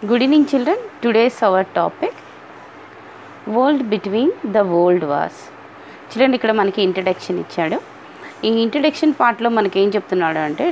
Good evening, children. Today's our topic world between the world wars చూడండి ఇక్కడ మనకి introduction ఇచ్చాడు ఈ ఇంట్రడక్షన్ పార్ట్లో మనకి ఏం చెప్తున్నాడు అంటే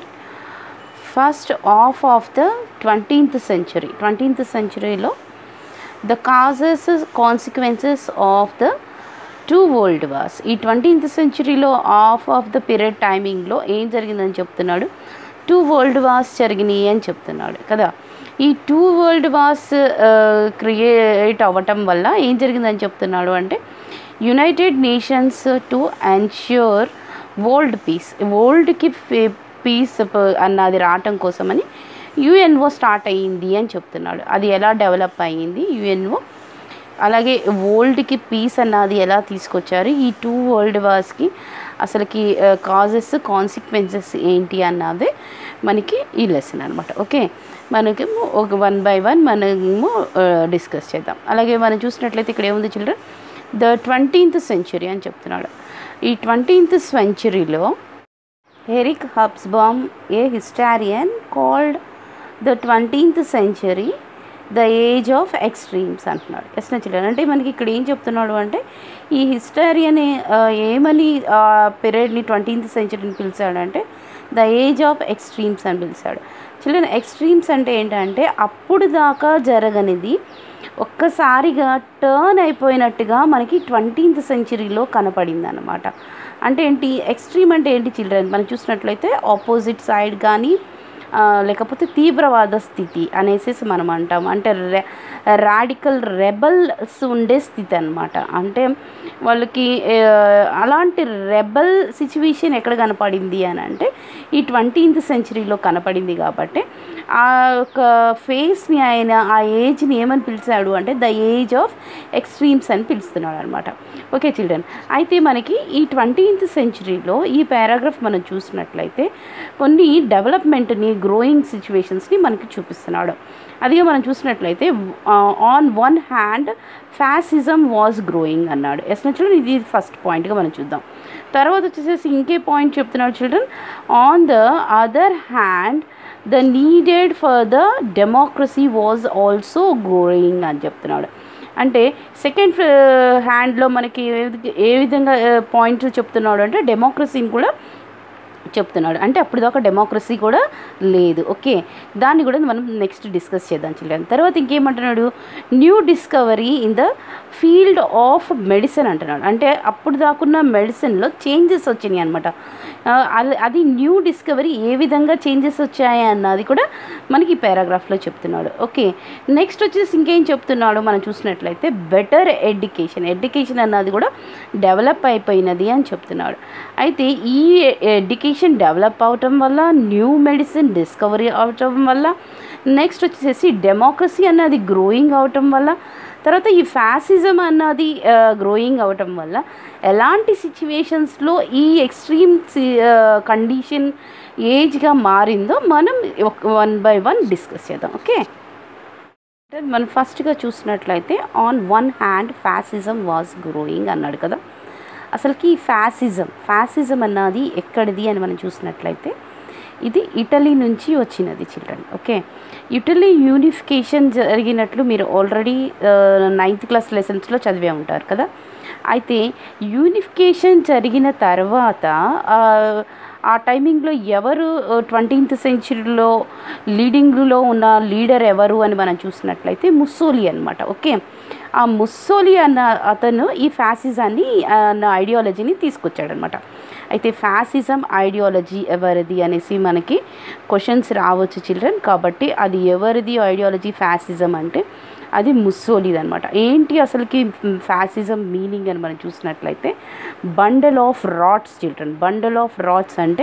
first of of the twentieth century twentieth సెంచురీలో the causes consequences of the two world wars ఈ ట్వంటీన్త్ సెంచురీలో ఆఫ్ ఆఫ్ ద పీరియడ్ టైమింగ్లో ఏం జరిగిందని చెప్తున్నాడు టూ వరల్డ్ వార్స్ జరిగినాయి అని చెప్తున్నాడు కదా ఈ టూ వరల్డ్ వార్స్ క్రియేట్ అవ్వటం వల్ల ఏం జరిగిందని చెప్తున్నాడు అంటే United Nations to ensure world peace వరల్డ్కి పీస్ అన్నది రావటం కోసమని యుఎన్ఓ స్టార్ట్ అయ్యింది అని చెప్తున్నాడు అది ఎలా డెవలప్ అయ్యింది యుఎన్ఓ అలాగే వరల్డ్కి పీస్ అన్నది ఎలా తీసుకొచ్చారు ఈ టూ వరల్డ్ వార్స్కి అసలుకి కాజెస్ కాన్సిక్వెన్సెస్ ఏంటి అన్నది మనకి ఈ లెసన్ అనమాట ఓకే మనకి ఒక వన్ బై వన్ మనము డిస్కస్ చేద్దాం అలాగే మనం చూసినట్లయితే ఇక్కడ ఏముంది చిల్డ్రన్ ద ట్వంటీన్త్ సెంచురీ అని చెప్తున్నాడు ఈ ట్వంటీన్త్ సెంచురీలో Eric Hobsbawm a historian called the twentieth century the age of extremes అంటున్నాడు ఎస్ చిల్డ్రన్ అంటే మనకి ఇక్కడ ఏం చెప్తున్నాడు అంటే ఈ హిస్టారియన్ ఏమని పీరియడ్ని ట్వంటీన్త్ సెంచరీని పిలిచాడంటే ద ఏజ్ ఆఫ్ ఎక్స్ట్రీమ్స్ అని పిలిచాడు చిల్డ్రన్ ఎక్స్ట్రీమ్స్ అంటే ఏంటంటే అప్పుడు దాకా జరగనిది ఒక్కసారిగా టర్న్ అయిపోయినట్టుగా మనకి ట్వంటీన్త్ సెంచరీలో కనపడింది అనమాట అంటే ఏంటి ఎక్స్ట్రీమ్ అంటే ఏంటి చిల్డ్రన్ మనం చూసినట్లయితే ఆపోజిట్ సైడ్ కానీ లేకపోతే తీవ్రవాద స్థితి అనేసి మనం అంటాం అంటే రె రాడికల్ రెబల్స్ ఉండే స్థితి అనమాట అంటే వాళ్ళకి అలాంటి రెబల్ సిచ్యువేషన్ ఎక్కడ కనపడింది అని అంటే ఈ ట్వంటీన్త్ సెంచరీలో కనపడింది కాబట్టి ఆ యొక్క ఫేస్ని ఆయన ఆ ఏజ్ని ఏమని పిలిచాడు అంటే ద ఏజ్ ఆఫ్ ఎక్స్ట్రీమ్స్ అని పిలుస్తున్నాడు అనమాట ఓకే చిల్డ్రన్ అయితే మనకి ఈ ట్వంటీన్త్ సెంచరీలో ఈ పారాగ్రాఫ్ మనం చూసినట్లయితే కొన్ని డెవలప్మెంట్ని గ్రోయింగ్ సిచ్యువేషన్స్ని మనకి చూపిస్తున్నాడు అదిగా మనం చూసినట్లయితే on one hand fascism was growing అన్నాడు ఎస్ చిల్డ్రన్ ఇది ఫస్ట్ పాయింట్గా మనం చూద్దాం తర్వాత వచ్చేసేసి ఇంకే పాయింట్ చెప్తున్నాడు children on the other hand the needed for the democracy was also growing అని చెప్తున్నాడు అంటే సెకండ్ హ్యాండ్లో మనకి ఏ విధంగా పాయింట్ చెప్తున్నాడు అంటే డెమోక్రసీని కూడా చెప్తున్నాడు అంటే అప్పుడు దాకా డెమోక్రసీ కూడా లేదు ఓకే దాన్ని కూడా మనం నెక్స్ట్ డిస్కస్ చేద్దాం చిల్డ్రన్ తర్వాత ఇంకేమంటున్నాడు new discovery in the field of medicine అంటున్నాడు అంటే అప్పుడు దాకున్న మెడిసిన్లో చేంజెస్ వచ్చినాయి అనమాట అది న్యూ డిస్కవరీ ఏ విధంగా చేంజెస్ వచ్చాయి అన్నది కూడా మనకి ఈ పారాగ్రాఫ్లో చెప్తున్నాడు ఓకే నెక్స్ట్ వచ్చేసి ఇంకేం చెప్తున్నాడు మనం చూసినట్లయితే బెటర్ ఎడ్యుకేషన్ ఎడ్యుకేషన్ అన్నది కూడా డెవలప్ అయిపోయినది అని చెప్తున్నాడు అయితే ఈ ఎడ్యుకేషన్ డెవలప్ అవటం వల్ల న్యూ మెడిసిన్ డిస్కవరీ అవటం వల్ల నెక్స్ట్ వచ్చేసి డెమోక్రసీ అన్నది గ్రోయింగ్ అవటం వల్ల తర్వాత ఈ ఫ్యాసిజం అన్నది గ్రోయింగ్ అవటం వల్ల ఎలాంటి సిచ్యువేషన్స్లో ఈ ఎక్స్ట్రీమ్ కండిషన్ ఏజ్గా మారిందో మనం వన్ బై వన్ డిస్కస్ చేద్దాం ఓకే మనం ఫస్ట్గా చూసినట్లయితే on one hand fascism was growing అన్నాడు కదా అసలుకి ఫ్యాసిజం ఫ్యాసిజం అన్నది ఎక్కడిది అని మనం చూసినట్లయితే ఇది ఇటలీ నుంచి వచ్చినది చిల్డ్రన్ ఓకే ఇటలీ యూనిఫికేషన్ జరిగినట్లు మీరు ఆల్రెడీ నైన్త్ క్లాస్ లెసన్స్లో చదివే ఉంటారు కదా అయితే యూనిఫికేషన్ జరిగిన తర్వాత ఆ టైమింగ్లో ఎవరు ట్వంటీన్త్ సెంచురీలో లీడింగ్లో ఉన్న లీడర్ ఎవరు అని మనం చూసినట్లయితే ముస్సోలి అనమాట ఓకే ఆ ముస్సోలి అన్న అతను ఈ ఫ్యాసిజాన్ని అన్న ఐడియాలజీని తీసుకొచ్చాడనమాట అయితే ఫ్యాసిజం ఐడియాలజీ ఎవరిది అనేసి మనకి క్వశ్చన్స్ రావచ్చు చిల్డ్రన్ కాబట్టి అది ఎవరిది ఐడియాలజీ ఫ్యాసిజం అంటే అది ముస్సోలిది అనమాట ఏంటి అసలుకి ఫ్యాసిజం మీనింగ్ అని మనం చూసినట్లయితే bundle of rods children bundle of rods అంటే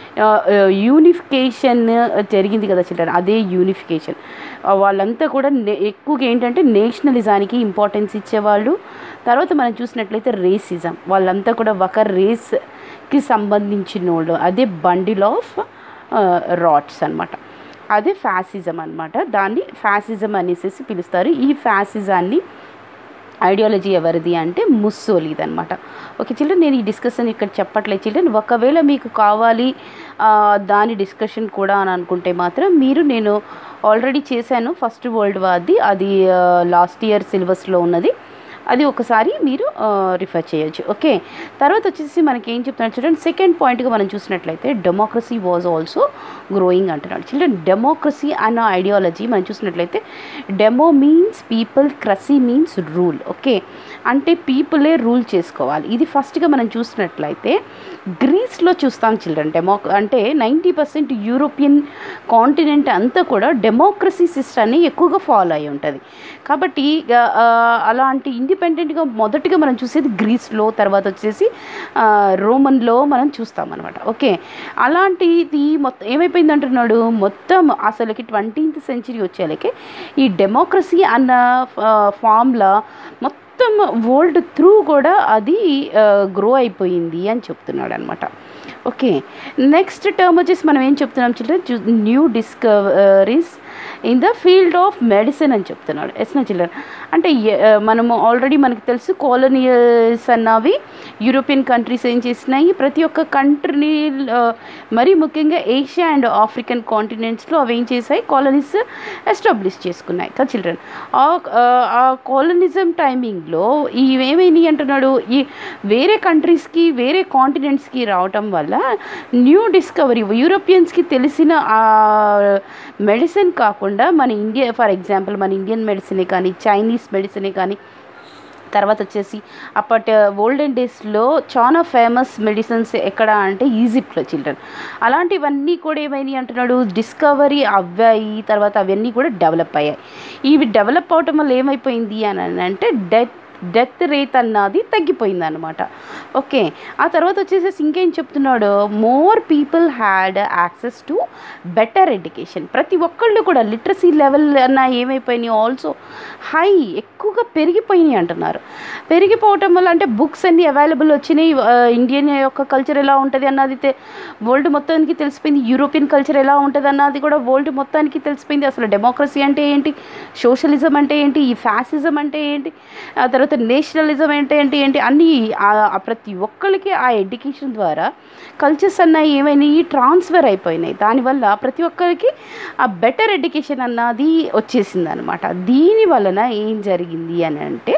యూనిఫికేషన్ జరిగింది కదా చిల్డ్రన్ అదే యూనిఫికేషన్ వాళ్ళంతా కూడా ఎక్కువగా ఏంటంటే నేషనలిజానికి ఇంపార్టెన్స్ ఇచ్చేవాళ్ళు తర్వాత మనం చూసినట్లయితే రేసిజం వాళ్ళంతా కూడా ఒక రేస్కి సంబంధించిన వాళ్ళు అదే బండిల్ ఆఫ్ రాట్స్ అనమాట అదే ఫ్యాసిజం అనమాట దాన్ని ఫ్యాసిజం అనేసి పిలుస్తారు ఈ ఫ్యాసిజాన్ని ఐడియాలజీ ఎవరిది అంటే ముస్సోలీది అనమాట ఓకే చిల్డ్రన్ నేను ఈ డిస్కషన్ ఇక్కడ చెప్పట్లేదు చిల్డ్రన్ ఒకవేళ మీకు కావాలి ఆ, దాని డిస్కషన్ కూడా అని అనుకుంటే మాత్రం మీరు నేను ఆల్రెడీ చేశాను ఫస్ట్ వరల్డ్ వార్ది అది లాస్ట్ ఇయర్ సిలబస్లో ఉన్నది అది ఒకసారి మీరు రిఫర్ చేయొచ్చు ఓకే తర్వాత వచ్చేసి మనకి ఏం చెప్తున్నాడు చూడండి సెకండ్ పాయింట్గా మనం చూసినట్లయితే డెమోక్రసీ వాజ్ ఆల్సో గ్రోయింగ్ అంటున్నాడు చిల్డ్రన్ డెమోక్రసీ అన్న ఐడియాలజీ మనం చూసినట్లయితే demo means people cracy means rule okay అంటే పీపులే రూల్ చేసుకోవాలి ఇది ఫస్ట్గా మనం చూసినట్లయితే గ్రీస్లో చూస్తాం చిల్డ్రన్ డెమో అంటే నైంటీ పర్సెంట్ యూరోపియన్ కాంటినెంట్ అంతా కూడా డెమోక్రసీ సిస్టమ్ని ఎక్కువగా ఫాలో అయి ఉంటుంది కాబట్టి ఆ, అలాంటి ఇండిపెండెంట్గా మొదటిగా మనం చూసేది గ్రీస్లో తర్వాత వచ్చేసి ఆ, రోమన్లో మనం చూస్తాం అనమాట ఓకే అలాంటిది మొత్తం ఏమైపోయింది అంటున్నాడు మొత్తం అసలుకి ట్వంటీన్త్ సెంచరీ వచ్చేలకి ఈ డెమోక్రసీ అన్న ఫామ్లా మొత్తం వరల్డ్ త్రూ కూడా అది గ్రో అయిపోయింది అని చెప్తున్నాడు అనమాట ఓకే నెక్స్ట్ టర్మ్ వచ్చేసి మనం ఏం చెప్తున్నాం children new discoveries in the field of medicine అని చెప్తున్నాడు ఎస్న చిల్డ్రన్ అంటే ఎ- ఆ, మనము ఆల్రెడీ మనకు తెలుసు కాలనీస్ అన్నవి యూరోపియన్ కంట్రీస్ ఏం చేసినాయి ప్రతి ఒక్క కంట్రీని మరీ ముఖ్యంగా ఏషియా అండ్ ఆఫ్రికన్ కాంటినెంట్స్లో అవి ఏం చేశాయి కాలనీస్ ఎస్టాబ్లిష్ చేసుకున్నాయి కదా చిల్డ్రన్ ఆ కాలనిజం టైమింగ్లో ఇవేమైనాయి అంటున్నాడు ఈ వేరే కంట్రీస్కి వేరే కాంటినెంట్స్కి రావటం వల్ల న్యూ డిస్కవరీ యూరోపియన్స్కి తెలిసిన మెడిసిన్ కాకుండా మన ఇండియా ఫర్ ఎగ్జాంపుల్ మన ఇండియన్ మెడిసినే కానీ చైనీస్ మెడిసినే కానీ తర్వాత వచ్చేసి అప్పటి ఓల్డెన్ డేస్లో చాలా ఫేమస్ మెడిసిన్స్ ఎక్కడ అంటే ఈజిప్ట్లో చిల్డ్రన్ అలాంటివన్నీ కూడా ఏమైనాయి అంటున్నాడు డిస్కవరీ అవ్వాయి తర్వాత అవన్నీ కూడా డెవలప్ అయ్యాయి ఇవి డెవలప్ అవటం వల్ల ఏమైపోయింది అని అంటే డెత్ డెత్ రేట్ అన్నది తగ్గిపోయింది అనమాట ఓకే ఆ తర్వాత వచ్చేసేసి ఇంకేం చెప్తున్నాడు more people had access to better education ప్రతి ఒక్కళ్ళు కూడా లిటరసీ లెవెల్ అన్న ఏమైపోయినాయి ఆల్సో హై ఎక్కువగా పెరిగిపోయినాయి అంటున్నారు పెరిగిపోవటం వల్ల అంటే బుక్స్ అన్ని అవైలబుల్ వచ్చినాయి ఆ, ఇండియన్ యొక్క కల్చర్ ఎలా ఉంటుంది అన్నది తె- వరల్డ్ మొత్తానికి తెలిసిపోయింది యూరోపియన్ కల్చర్ ఎలా ఉంటుంది అన్నది కూడా వరల్డ్ మొత్తానికి తెలిసిపోయింది అసలు డెమోక్రసీ అంటే ఏంటి సోషలిజం అంటే ఏంటి ఈ ఫ్యాసిజం అంటే ఏంటి ఆ తర్వాత నేషనలిజం అంటే ఏంటి ఏంటి అన్నీ ఆ- ఆ ప్రతి ఒక్కరికి ఆ ఎడ్యుకేషన్ ద్వారా కల్చర్స్ అన్నవి ఏమైనాయి ట్రాన్స్ఫర్ అయిపోయినాయి దానివల్ల ప్రతి ఒక్కరికి ఆ బెటర్ ఎడ్యుకేషన్ అన్నది వచ్చేసింది అనమాట దీని వలన ఏం జరిగింది అని అంటే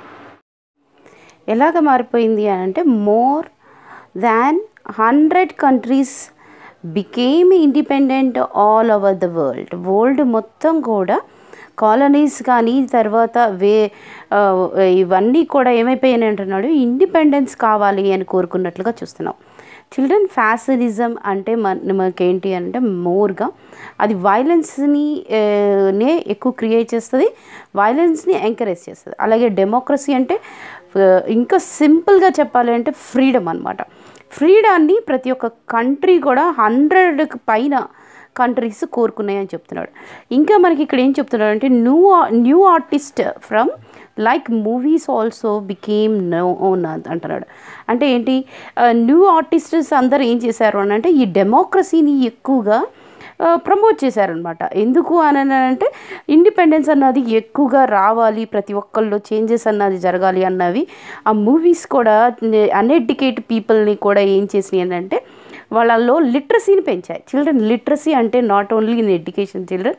ఎలాగ మారిపోయింది అని అంటే more than hundred countries became independent all over the world world మొత్తం కూడా కాలనీస్ కానీ తర్వాత వే ఆ, ఇవన్నీ కూడా ఏమైపోయాయి అంటున్నాడు ఇండిపెండెన్స్ కావాలి అని కోరుకున్నట్లుగా చూస్తున్నాం చిల్డ్రన్ ఫ్యాషనిజం అంటే మన మనకేంటి అంటే మోర్గా అది వైలెన్స్ని నే ఎక్కువ క్రియేట్ చేస్తుంది వైలెన్స్ని ఎంకరేజ్ చేస్తుంది అలాగే డెమోక్రసీ అంటే ఆ, ఇంకా సింపుల్గా చెప్పాలి అంటే ఫ్రీడమ్ అనమాట ఫ్రీడాన్ని ప్రతి ఒక్క కంట్రీ కూడా హండ్రెడ్కి పైన కంట్రీస్ కోరుకున్నాయని చెప్తున్నాడు ఇంకా మనకి ఇక్కడ ఏం చెప్తున్నాడు అంటే new new artist from like movies also became known అంటున్నాడు అంటే ఏంటి న్యూ ఆర్టిస్ట్స్ అందరూ ఏం చేశారు అని అంటే ఈ డెమోక్రసీని ఎక్కువగా ప్రమోట్ చేశారనమాట ఎందుకు అని అంటే ఇండిపెండెన్స్ అన్నది ఎక్కువగా రావాలి ప్రతి ఒక్కళ్ళు చేంజెస్ అన్నది జరగాలి అన్నవి ఆ మూవీస్ కూడా అన్ఎడ్యుకేట్ పీపుల్ని కూడా ఏం చేసినాయి అని అంటే వాళ్ళల్లో లిటరసీని పెంచాయి చిల్డ్రన్ లిటరసీ అంటే not only in education children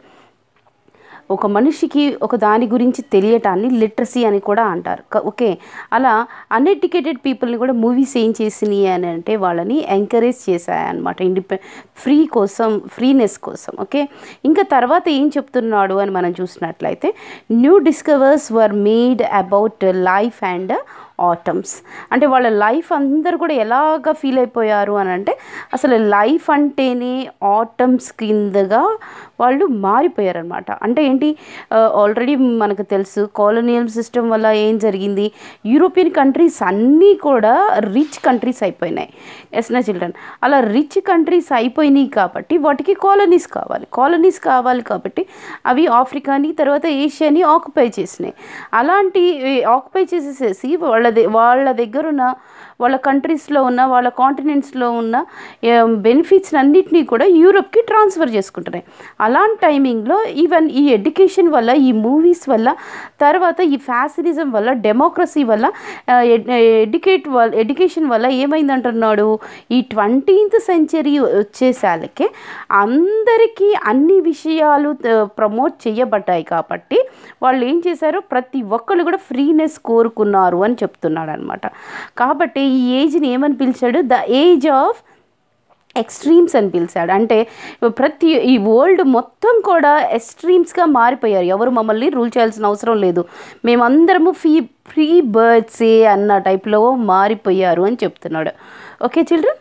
ఒక మనిషికి ఒక దాని గురించి తెలియటాన్ని లిటరసీ అని కూడా అంటారు క- ఓకే అలా అన్ఎడ్యుకేటెడ్ పీపుల్ని కూడా మూవీస్ ఏం చేసినాయి అని అంటే వాళ్ళని ఎంకరేజ్ చేశాయి అనమాట ఇండిపె ఫ్రీ కోసం ఫ్రీనెస్ కోసం ఓకే ఇంకా తర్వాత ఏం చెప్తున్నాడు అని మనం చూసినట్లయితే new discovers were made about life and atoms అంటే వాళ్ళ లైఫ్ అందరూ కూడా ఎలాగ ఫీల్ అయిపోయారు అని అంటే అసలు లైఫ్ అంటేనే ఆటమ్స్ కిందగా వాళ్ళు మారిపోయారనమాట అంటే ఏంటి ఆల్రెడీ మనకు తెలుసు కాలనియల్ సిస్టమ్ వల్ల ఏం జరిగింది యూరోపియన్ కంట్రీస్ అన్నీ కూడా రిచ్ కంట్రీస్ అయిపోయినాయి ఎస్ నా చిల్డ్రన్ అలా రిచ్ కంట్రీస్ అయిపోయినాయి కాబట్టి వాటికి కాలనీస్ కావాలి కాలనీస్ కావాలి కాబట్టి అవి ఆఫ్రికాని తర్వాత ఏషియాని ఆక్యుపై చేసినాయి అలాంటి ఆక్యుపై చేసేసేసి వాళ్ళ ద- వాళ్ళ దగ్గర ఉన్న వాళ్ళ కంట్రీస్లో ఉన్న వాళ్ళ కాంటినెంట్స్లో ఉన్న బెనిఫిట్స్ అన్నిటినీ కూడా యూరోప్కి ట్రాన్స్ఫర్ చేసుకుంటున్నాయి అలాంటి టైమింగ్లో ఈవెన్ ఈ ఎడ్యుకేషన్ వల్ల ఈ మూవీస్ వల్ల తర్వాత ఈ ఫ్యాసిలిజం వల్ల డెమోక్రసీ వల్ల ఎడ్యుకేట్ వల్ల ఎడ్యుకేషన్ వల్ల ఏమైందంటున్నాడు ఈ ట్వంటీన్త్ సెంచరీ వచ్చేసాలకే అందరికీ అన్ని విషయాలు ప్రమోట్ చేయబడ్డాయి కాబట్టి వాళ్ళు ఏం చేశారు ప్రతి ఒక్కళ్ళు కూడా ఫ్రీనెస్ కోరుకున్నారు అని చెప్తున్నాడు అనమాట కాబట్టి ఈ ఏజ్ని ఏమని పిలిచాడు ద ఏజ్ ఆఫ్ ఎక్స్ట్రీమ్స్ అని పిలిచాడు అంటే ప్రతి ఈ వరల్డ్ మొత్తం కూడా ఎక్స్ట్రీమ్స్గా మారిపోయారు ఎవరు మమ్మల్ని రూల్ చేయాల్సిన అవసరం లేదు మేమందరము ఫ్రీ ఫ్రీ బర్డ్సే అన్న టైప్లో మారిపోయారు అని చెప్తున్నాడు okay children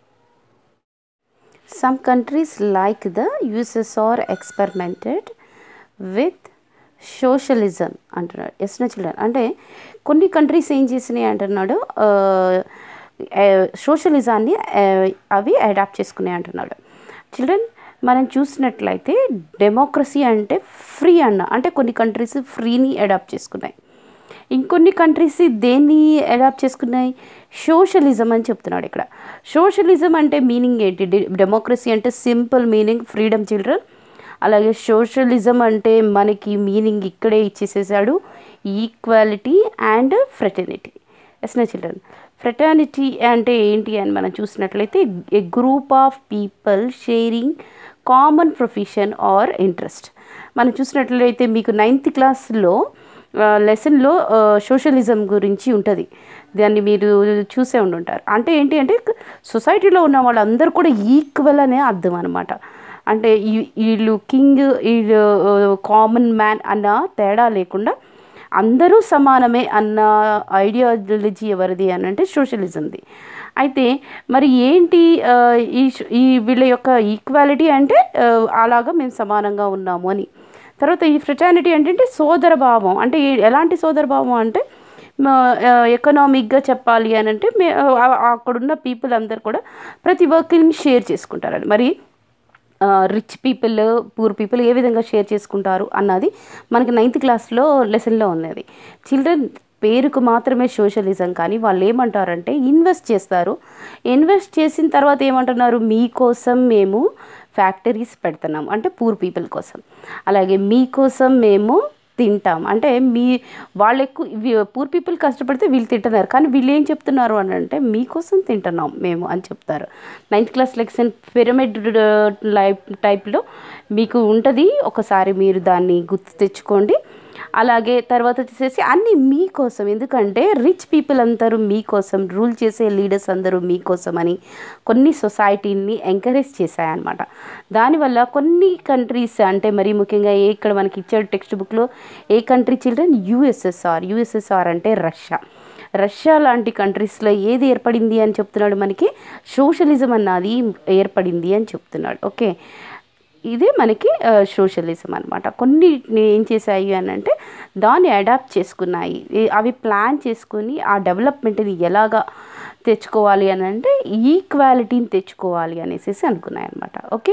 some countries like the USSR experimented with socialism అంటున్నాడు ఎస్ చిల్డ్రన్ అంటే కొన్ని కంట్రీస్ ఏం చేసినాయి అంటున్నాడు సోషలిజాన్ని అవి అడాప్ట్ చేసుకున్నాయి అంటున్నాడు చిల్డ్రన్ మనం చూసినట్లయితే డెమోక్రసీ అంటే ఫ్రీ అన్న అంటే కొన్ని కంట్రీస్ ఫ్రీని అడాప్ట్ చేసుకున్నాయి ఇంకొన్ని కంట్రీస్ దేన్ని అడాప్ట్ చేసుకున్నాయి సోషలిజం అని చెప్తున్నాడు ఇక్కడ సోషలిజం అంటే మీనింగ్ ఏంటి డెమోక్రసీ అంటే సింపుల్ మీనింగ్ ఫ్రీడమ్ చిల్డ్రన్ అలాగే సోషలిజం అంటే మనకి మీనింగ్ ఇక్కడే ఇచ్చేసేసాడు ఈక్వాలిటీ అండ్ ఫ్రెటర్నిటీ ఎస్నా చిల్డ్రన్ ఫ్రెటర్నిటీ అంటే ఏంటి అని మనం చూసినట్లయితే a group of people sharing common profession or interest మనం చూసినట్లయితే మీకు నైన్త్ క్లాస్లో లెసన్లో సోషలిజం గురించి ఉంటుంది దాన్ని మీరు చూసే ఉండుంటారు అంటే ఏంటి అంటే సొసైటీలో ఉన్న వాళ్ళందరూ కూడా ఈక్వల్ అనే అర్థం అనమాట అంటే వీళ్ళు కింగ్ వీళ్ళు కామన్ మ్యాన్ అన్న తేడా లేకుండా అందరూ సమానమే అన్న ఐడియాలజీ ఎవరిది అని అంటే సోషలిజంది అయితే మరి ఏంటి ఈ ఈ వీళ్ళ యొక్క ఈక్వాలిటీ అంటే అలాగా మేము సమానంగా ఉన్నాము అని తర్వాత ఈ ఫ్రెటర్నిటీ ఏంటంటే సోదర భావం అంటే ఎలాంటి సోదర భావం అంటే ఎకనామిక్గా చెప్పాలి అని అంటే మే అక్కడున్న పీపుల్ అందరు కూడా ప్రతి వర్క్ని షేర్ చేసుకుంటారని మరి రిచ్ పీపుల్ పూర్ పీపుల్ ఏ విధంగా షేర్ చేసుకుంటారు అన్నది మనకి నైన్త్ క్లాస్లో లెసన్లో ఉన్నది చిల్డ్రన్ పేరుకు మాత్రమే సోషలిజం కానీ వాళ్ళు ఏమంటారంటే ఇన్వెస్ట్ చేస్తారు ఇన్వెస్ట్ చేసిన తర్వాత ఏమంటున్నారు మీకోసం మేము ఫ్యాక్టరీస్ పెడుతున్నాం అంటే పూర్ పీపుల్ కోసం అలాగే మీకోసం మేము తింటాం అంటే మీ వాళ్ళు ఎక్కువ పూర్ పీపుల్ కష్టపడితే వీళ్ళు తింటున్నారు కానీ వీళ్ళు ఏం చెప్తున్నారు అని అంటే మీకోసం తింటున్నాం మేము అని చెప్తారు ninth class lesson pyramid life టైప్లో మీకు ఉంటుంది ఒకసారి మీరు దాన్ని గుర్తు తెచ్చుకోండి అలాగే తర్వాత వచ్చేసి అన్నీ మీకోసం ఎందుకంటే రిచ్ పీపుల్ అందరూ మీకోసం రూల్ చేసే లీడర్స్ అందరూ మీకోసం అని కొన్ని సొసైటీని ఎంకరేజ్ చేశాయన్నమాట దానివల్ల కొన్ని కంట్రీస్ అంటే మరీ ముఖ్యంగా ఏ ఇక్కడ మనకి ఇచ్చాడు టెక్స్ట్ బుక్లో ఏ కంట్రీ చిల్డ్రన్ యూఎస్ఎస్ఆర్ యూఎస్ఎస్ఆర్ అంటే రష్యా రష్యా లాంటి కంట్రీస్లో ఏది ఏర్పడింది అని చెప్తున్నాడు మనకి సోషలిజం అన్నది ఏర్పడింది అని చెప్తున్నాడు ఓకే ఇదే మనకి సోషలిజం అనమాట కొన్ని ఏం చేశాయి అని అంటే దాన్ని అడాప్ట్ చేసుకున్నాయి అవి ప్లాన్ చేసుకుని ఆ డెవలప్మెంట్ని ఎలాగా తెచ్చుకోవాలి అని అంటే ఈక్వాలిటీని తెచ్చుకోవాలి అనేసి అనుకున్నాయి అనమాట ఓకే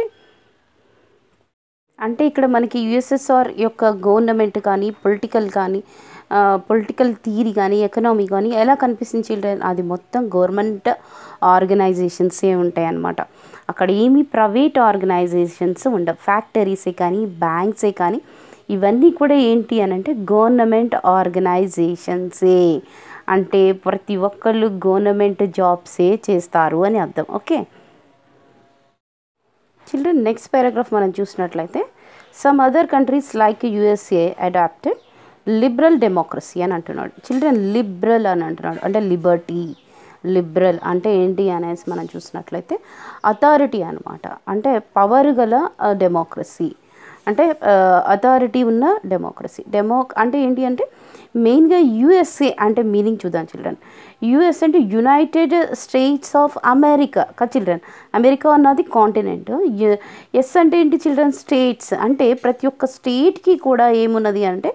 అంటే ఇక్కడ మనకి యుఎస్ఎస్ఆర్ యొక్క గవర్నమెంట్ కానీ పొలిటికల్ కానీ పొలిటికల్ థీరీ కానీ ఎకనామీ కానీ ఎలా కనిపిస్తుంది చిల్డ్రన్ అది మొత్తం గవర్నమెంట్ ఆర్గనైజేషన్సే ఉంటాయి అన్నమాట అక్కడ ఏమి ప్రైవేట్ ఆర్గనైజేషన్స్ ఉండవు ఫ్యాక్టరీసే కానీ బ్యాంక్సే కానీ ఇవన్నీ కూడా ఏంటి అని అంటే గవర్నమెంట్ ఆర్గనైజేషన్సే అంటే ప్రతి ఒక్కళ్ళు గవర్నమెంట్ జాబ్సే చేస్తారు అని అర్థం ఓకే చిల్డ్రన్ నెక్స్ట్ పారాగ్రాఫ్ మనం చూసినట్లయితే some other countries like USA adopted liberal democracy అని అంటున్నాడు చిల్డ్రన్ లిబరల్ అని అంటున్నాడు అంటే లిబర్టీ లిబరల్ అంటే ఏంటి అనేసి మనం చూసినట్లయితే అథారిటీ అనమాట అంటే పవర్ గల డెమోక్రసీ అంటే అథారిటీ ఉన్న డెమోక్రసీ డెమో అంటే ఏంటి అంటే మెయిన్గా యుఎస్ఏ అంటే మీనింగ్ చూద్దాం చిల్డ్రన్ యుఎస్ అంటే యునైటెడ్ స్టేట్స్ ఆఫ్ అమెరికా కదా చిల్డ్రన్ అమెరికా అన్నది కాంటినెంట్ ఎస్ అంటే ఏంటి చిల్డ్రన్ స్టేట్స్ అంటే ప్రతి ఒక్క స్టేట్కి కూడా ఏమున్నది అంటే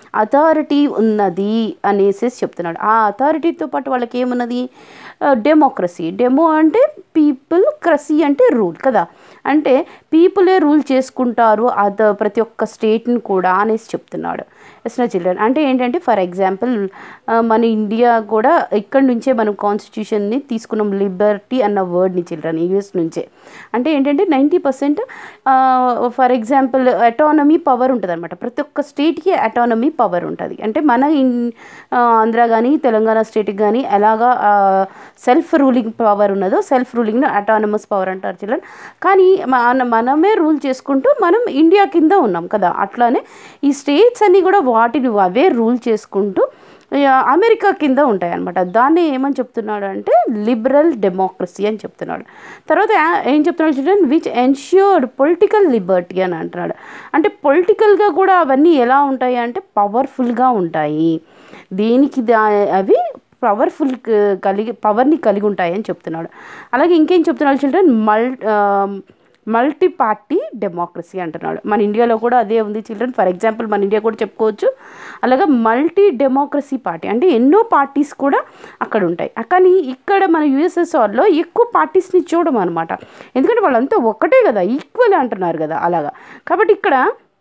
అథారిటీ ఉన్నది అనేసి చెప్తున్నాడు ఆ అథారిటీతో పాటు వాళ్ళకి ఏమున్నది డెమోక్రసీ డెమో అంటే పీపుల్ క్రసీ అంటే రూల్ కదా అంటే పీపులే రూల్ చేసుకుంటారు అద ప్రతి ఒక్క స్టేట్ని కూడా అనేసి చెప్తున్నాడు ఎస్న చిల్డ్రన్ అంటే ఏంటంటే ఫర్ ఎగ్జాంపుల్ మన ఇండియా కూడా ఇక్కడ నుంచే మనం కాన్స్టిట్యూషన్ని తీసుకున్నాం లిబర్టీ అన్న వర్డ్ని చిల్డ్రన్ యూఎస్ నుంచే అంటే ఏంటంటే ninety percent for example autonomy power ఉంటుంది అనమాట ప్రతి ఒక్క స్టేట్కి అటానమీ పవర్ ఉంటుంది అంటే మన ఇన్ ఆంధ్ర కానీ తెలంగాణ స్టేట్కి కానీ ఎలాగా సెల్ఫ్ రూలింగ్ పవర్ ఉన్నదో సెల్ఫ్ రూలింగ్ అటానమస్ పవర్ అంటారు చిల్డ్రన్ కానీ మన మనమే రూల్ చేసుకుంటూ మనం ఇండియా కింద ఉన్నాం కదా అట్లానే ఈ స్టేట్స్ అన్నీ కూడా వాటిని అవే రూల్ చేసుకుంటూ అమెరికా కింద ఉంటాయి అనమాట దాన్ని ఏమని చెప్తున్నాడు అంటే లిబరల్ డెమోక్రసీ అని చెప్తున్నాడు తర్వాత ఏం చెప్తున్నాడు children which ensured political liberty అని అంటున్నాడు అంటే పొలిటికల్గా కూడా అవన్నీ ఎలా ఉంటాయి అంటే పవర్ఫుల్గా ఉంటాయి దేనికి దా అవి పవర్ఫుల్ కలిగి పవర్ని కలిగి ఉంటాయని చెప్తున్నాడు అలాగే ఇంకేం చెప్తున్నాడు చిల్డ్రన్ మల్ మల్టీ పార్టీ డెమోక్రసీ అంటున్నాడు మన ఇండియాలో కూడా అదే ఉంది చిల్డ్రన్ ఫర్ ఎగ్జాంపుల్ మన ఇండియా కూడా చెప్పుకోవచ్చు అలాగే మల్టీ డెమోక్రసీ పార్టీ అంటే ఎన్నో పార్టీస్ కూడా అక్కడ ఉంటాయి కానీ ఇక్కడ మన యుఎస్ఎస్ఆర్లో ఎక్కువ పార్టీస్ని చూడడం అనమాట ఎందుకంటే వాళ్ళంతా ఒక్కటే కదా ఈక్వల్ అంటున్నారు కదా అలాగా కాబట్టి ఇక్కడ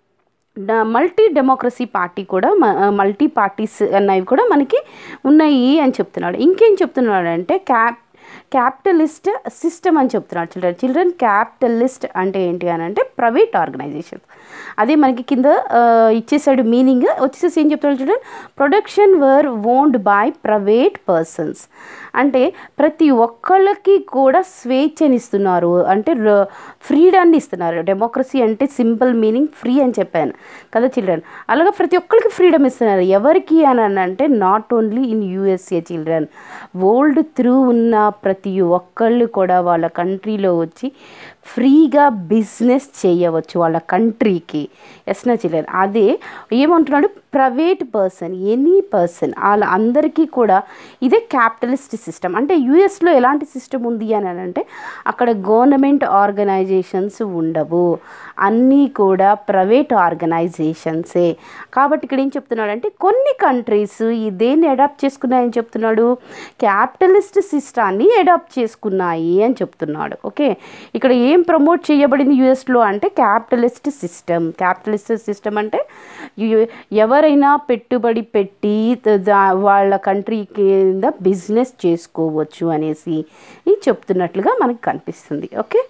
మల్టీ డెమోక్రసీ పార్టీ కూడా మల్టీ పార్టీస్ అన్నవి కూడా మనకి ఉన్నాయి అని చెప్తున్నాడు ఇంకేం చెప్తున్నాడు అంటే క్యాప్ క్యాపిటలిస్ట్ సిస్టమ్ అని చెప్తున్నాడు చిల్డ్రన్ చిల్డ్రన్ క్యాపిటలిస్ట్ అంటే ఏంటి అని అంటే ప్రైవేట్ ఆర్గనైజేషన్ అదే మనకి కింద ఇచ్చేసాడు మీనింగ్ వచ్చేసి ఏం చెప్తున్నాడు children production were owned by private persons అంటే ప్రతి ఒక్కళ్ళకి కూడా స్వేచ్ఛనిస్తున్నారు అంటే ఫ్రీడాన్ని ఇస్తున్నారు డెమోక్రసీ అంటే సింపుల్ మీనింగ్ ఫ్రీ అని చెప్పాను కదా చిల్డ్రన్ అలాగే ప్రతి ఒక్కరికి ఫ్రీడమ్ ఇస్తున్నారు ఎవరికి అని అంటే not only in USA children world through ఉన్న ప్రతి ఒక్కళ్ళు కూడా వాళ్ళ కంట్రీలో వచ్చి ఫ్రీగా బిజినెస్ చేయవచ్చు వాళ్ళ కంట్రీకి ఎస్నా చిల్లర్ అదే ఏమంటున్నాడు ప్రైవేట్ పర్సన్ ఎనీ పర్సన్ వాళ్ళ అందరికీ కూడా ఇదే క్యాపిటలిస్ట్ సిస్టమ్ అంటే యుఎస్లో ఎలాంటి సిస్టమ్ ఉంది అని అంటే అక్కడ గవర్నమెంట్ ఆర్గనైజేషన్స్ ఉండవు అన్నీ కూడా ప్రైవేట్ ఆర్గనైజేషన్సే కాబట్టి ఇక్కడ ఏం చెప్తున్నాడు అంటే కొన్ని కంట్రీస్ ఈ దేన్ని అడాప్ట్ చేసుకున్నాయని చెప్తున్నాడు క్యాపిటలిస్ట్ సిస్టాన్ని అడాప్ట్ చేసుకున్నాయి అని చెప్తున్నాడు ఓకే ఇక్కడ ఏం ప్రమోట్ చేయబడింది యుఎస్లో అంటే క్యాపిటలిస్ట్ సిస్టమ్ క్యాపిటలిస్ట్ సిస్టమ్ అంటే ఎవరైనా పెట్టుబడి పెట్టి వాళ్ళ కంట్రీ కింద బిజినెస్ చేసుకోవచ్చు అనేసి చెప్తున్నట్లుగా మనకు కనిపిస్తుంది okay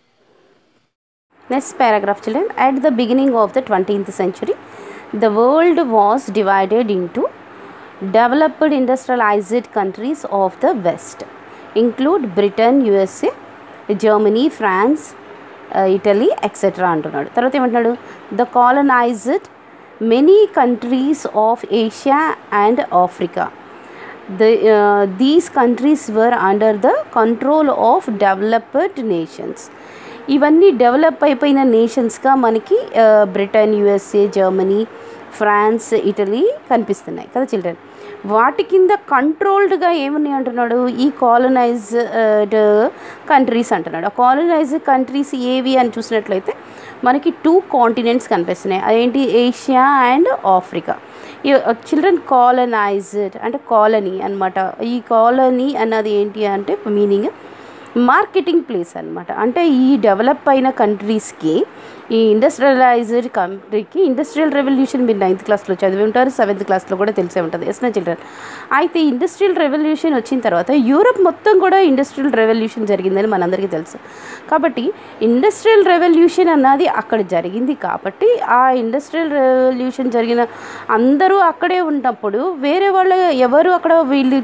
next paragraph children at the beginning of the twentieth century the world was divided into developed industrialized countries of the west include Britain USA Germany France Italy etcetera అంటున్నాడు తర్వాత ఏమంటున్నాడు the colonized many countries of Asia and Africa the these countries were under the control of developed nations ఇవన్నీ develop అయిపోయిన నేషన్స్గా మనకి Britain USA Germany France Italy కనిపిస్తున్నాయి కదా children వాటి కింద కంట్రోల్డ్గా ఏమున్నాయి అంటున్నాడు ఈ కాలనైజ్డ్ కంట్రీస్ అంటున్నాడు ఆ కాలనైజ్డ్ కంట్రీస్ ఏవి అని చూసినట్లయితే మనకి టూ కాంటినెంట్స్ కనిపిస్తున్నాయి అదేంటి ఏషియా అండ్ ఆఫ్రికా ఈ చిల్డ్రన్ కాలనైజ్డ్ అంటే కాలనీ అనమాట ఈ కాలనీ అన్నది ఏంటి అంటే మీనింగ్ మార్కెటింగ్ ప్లేస్ అనమాట అంటే ఈ డెవలప్ అయిన కంట్రీస్కి ఈ ఇండస్ట్రియలైజ్డ్ కంట్రీకి ఇండస్ట్రియల్ రెవల్యూషన్ మీరు నైన్త్ క్లాస్లో చదివి ఉంటారు సెవెంత్ క్లాస్లో కూడా తెలిసే ఉంటుంది ఎస్ నా చిల్డ్రన్ అయితే ఇండస్ట్రియల్ రెవల్యూషన్ వచ్చిన తర్వాత యూరప్ మొత్తం కూడా ఇండస్ట్రియల్ రెవల్యూషన్ జరిగిందని మనందరికీ తెలుసు కాబట్టి ఇండస్ట్రియల్ రెవల్యూషన్ అన్నది అక్కడ జరిగింది కాబట్టి ఆ ఇండస్ట్రియల్ రెవల్యూషన్ జరిగిన అందరూ అక్కడే ఉన్నప్పుడు వేరే వాళ్ళ ఎవరు అక్కడ వీళ్ళు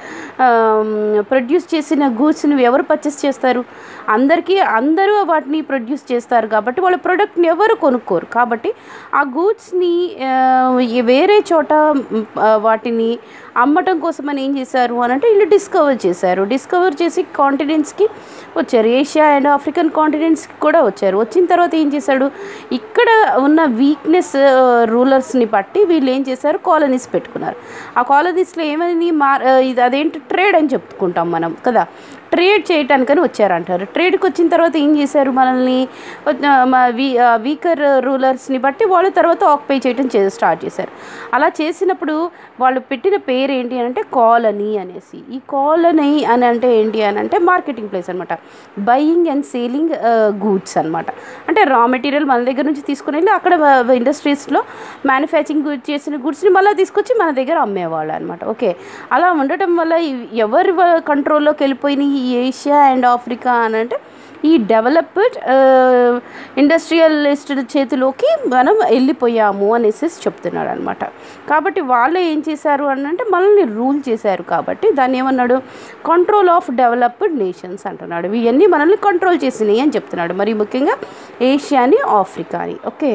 ప్రొడ్యూస్ చేసిన గూడ్స్ని ఎవరు పర్చేస్ చేస్తారు అందరికీ అందరూ వాటిని ప్రొడ్యూస్ చేస్తారు కాబట్టి వాళ్ళ ప్రోడక్ట్ని ఎవరు కొనుక్కోరు కాబట్టి ఆ గూడ్స్ని వేరే చోట వాటిని అమ్మటం కోసం అని ఏం చేశారు అని అంటే వీళ్ళు డిస్కవర్ చేశారు డిస్కవర్ చేసి కాంటినెంట్స్కి వచ్చారు ఏషియా అండ్ ఆఫ్రికన్ కాంటినెంట్స్కి కూడా వచ్చారు వచ్చిన తర్వాత ఏం చేశాడు ఇక్కడ ఉన్న వీక్నెస్ రూలర్స్ని బట్టి వీళ్ళు ఏం చేశారు కాలనీస్ పెట్టుకున్నారు ఆ కాలనీస్లో ఏమని మార్ ఇది అదేంటి ట్రేడ్ అని చెప్పుకుంటాం మనం కదా ట్రేడ్ చేయటానికని వచ్చారంటారు ట్రేడ్కి వచ్చిన తర్వాత ఏం చేశారు మనల్ని ఆ, మా వీ వీకర్ రూలర్స్ని బట్టి వాళ్ళు తర్వాత ఆక్యుపై చేయడం చే స్టార్ట్ చేశారు అలా చేసినప్పుడు వాళ్ళు పెట్టిన పేరు ఏంటి అని అంటే కాలనీ అనేసి ఈ కాలనీ అని అంటే ఏంటి అని అంటే మార్కెటింగ్ ప్లేస్ అనమాట బయింగ్ అండ్ సేలింగ్ గూడ్స్ అనమాట అంటే రా మెటీరియల్ మన దగ్గర నుంచి తీసుకుని వెళ్ళి అక్కడ ఇండస్ట్రీస్లో మ్యానుఫ్యాక్చరింగ్ చేసిన గుడ్స్ని మళ్ళీ తీసుకొచ్చి మన దగ్గర అమ్మేవాళ్ళు అనమాట ఓకే అలా ఉండటం వల్ల ఇవి ఎవరి కంట్రోల్లోకి వెళ్ళిపోయినాయి ఈ ఏషియా అండ్ ఆఫ్రికా అని అంటే ఈ డెవలప్డ్ ఇండస్ట్రియలిస్ట్ చేతిలోకి మనం వెళ్ళిపోయాము అనేసి చెప్తున్నాడు అనమాట కాబట్టి వాళ్ళు ఏం చేశారు అని అంటే మనల్ని రూల్ చేశారు కాబట్టి దాన్ని ఏమన్నాడు కంట్రోల్ ఆఫ్ డెవలప్డ్ నేషన్స్ అంటున్నాడు ఇవన్నీ మనల్ని కంట్రోల్ చేసినాయి అని చెప్తున్నాడు మరి ముఖ్యంగా ఏషియాని ఆఫ్రికాని okay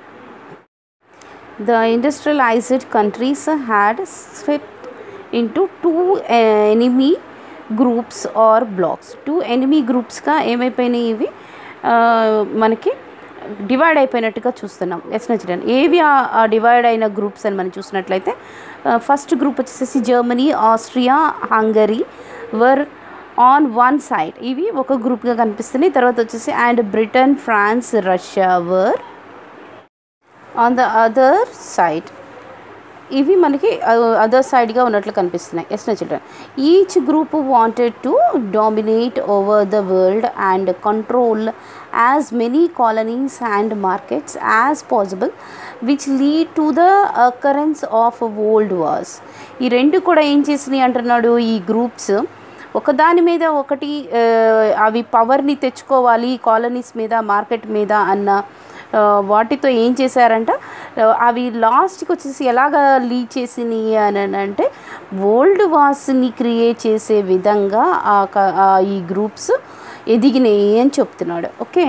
the industrialized countries had slipped into two uh, enemy groups or blocks two enemy గ్రూప్స్గా ఏమైపోయినాయి ఇవి ఆ, మనకి డివైడ్ అయిపోయినట్టుగా చూస్తున్నాం ఎస్ నచ్చడం ఏవి ఆ డివైడ్ అయిన గ్రూప్స్ అని మనం చూసినట్లయితే ఫస్ట్ గ్రూప్ వచ్చేసి Germany Austria Hungary were on one side ఇవి ఒక గ్రూప్గా కనిపిస్తున్నాయి తర్వాత వచ్చేసి and Britain France Russia were on the other side ఇవి మనకి అదర్ సైడ్గా ఉన్నట్లు కనిపిస్తున్నాయి ఎస్ నా children each group wanted to dominate over the world and control as many colonies and markets as possible which lead to the occurrence of world wars ఈ రెండు కూడా ఏం చేసినాయి అంటున్నాడు ఈ గ్రూప్స్ ఒకదాని మీద ఒకటి ఆ, అవి పవర్ని తెచ్చుకోవాలి కాలనీస్ మీద మార్కెట్ మీద అన్న ఆ, వాటితో ఏం చేశారంట ఆ, అవి లాస్ట్కి వచ్చేసి ఎలాగ లీడ్ చేసినాయి అని అంటే వరల్డ్ వార్స్ని క్రియేట్ చేసే విధంగా ఆ క- ఆ ఈ గ్రూప్స్ ఎదిగినాయి అని చెప్తున్నాడు okay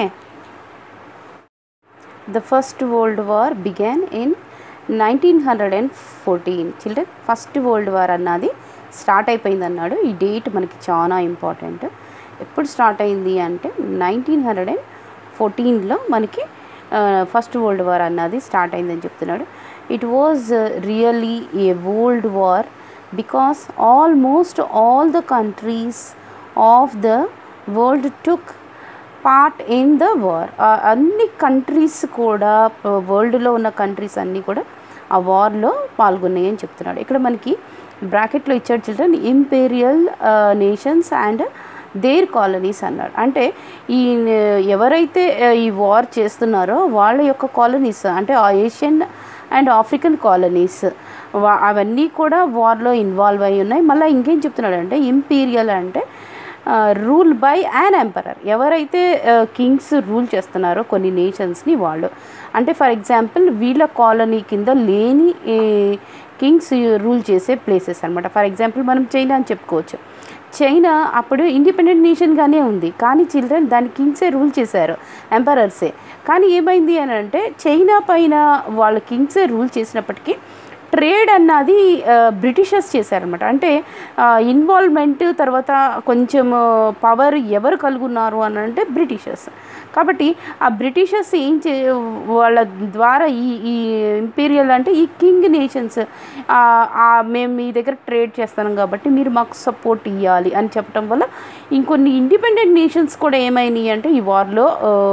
the first world war began in nineteen hundred and fourteen children first world war అన్నది స్టార్ట్ అయిపోయింది అన్నాడు ఈ డేట్ మనకి చాలా ఇంపార్టెంట్ ఎప్పుడు స్టార్ట్ అయింది అంటే నైన్టీన్ హండ్రెడ్ అండ్ ఫోర్టీన్లో మనకి ఫస్ట్ వరల్డ్ వార్ అన్నది స్టార్ట్ అయిందని చెప్తున్నాడు it was really a world war because almost all the countries of the world took part in the war అన్ని కంట్రీస్ కూడా వరల్డ్లో ఉన్న కంట్రీస్ అన్నీ కూడా ఆ వార్లో పాల్గొన్నాయి అని చెప్తున్నాడు ఇక్కడ మనకి బ్రాకెట్లో ఇచ్చాడు children imperial nations and their colonies అన్నాడు అంటే ఈ నే- ఎవరైతే ఆ, ఈ వార్ చేస్తున్నారో వాళ్ళ యొక్క కాలనీస్ అంటే ఆ ఏషియన్ అండ్ ఆఫ్రికన్ కాలనీస్ అవన్నీ కూడా వార్లో ఇన్వాల్వ్ అయి ఉన్నాయి మళ్ళీ ఇంకేం చెప్తున్నాడు అంటే ఇంపీరియల్ అంటే రూల్ బై యాన్ ఎంపరర్ ఎవరైతే కింగ్స్ రూల్ చేస్తున్నారో కొన్ని నేషన్స్ని వాళ్ళు అంటే ఫర్ ఎగ్జాంపుల్ వీళ్ళ కాలనీ కింద లేని కింగ్స్ రూల్ చేసే ప్లేసెస్ అనమాట ఫర్ ఎగ్జాంపుల్ మనం చైనా అని చెప్పుకోవచ్చు చైనా అప్పుడు ఇండిపెండెంట్ నేషన్గానే ఉంది కానీ చిల్డ్రన్ దాని కింగ్సే రూల్ చేశారు ఎంపరర్సే కానీ ఏమైంది అని అంటే చైనా పైన వాళ్ళ కింగ్సే రూల్ చేసినప్పటికీ ట్రేడ్ అన్నది ఆ, బ్రిటిషర్స్ చేశారనమాట అంటే ఇన్వాల్వ్మెంట్ తర్వాత కొంచెం పవర్ ఎవరు కలుగున్నారు అని అంటే బ్రిటిషర్స్ కాబట్టి ఆ బ్రిటిషర్స్ ఏం చే వాళ్ళ ద్వారా ఈ ఈ ఇంపీరియల్ అంటే ఈ కింగ్ నేషన్స్ మేము మీ దగ్గర ట్రేడ్ చేస్తాం కాబట్టి మీరు మాకు సపోర్ట్ ఇవ్వాలి అని చెప్పడం వల్ల ఇంకొన్ని ఇండిపెండెంట్ నేషన్స్ కూడా ఏమైనాయి అంటే ఈ వార్లో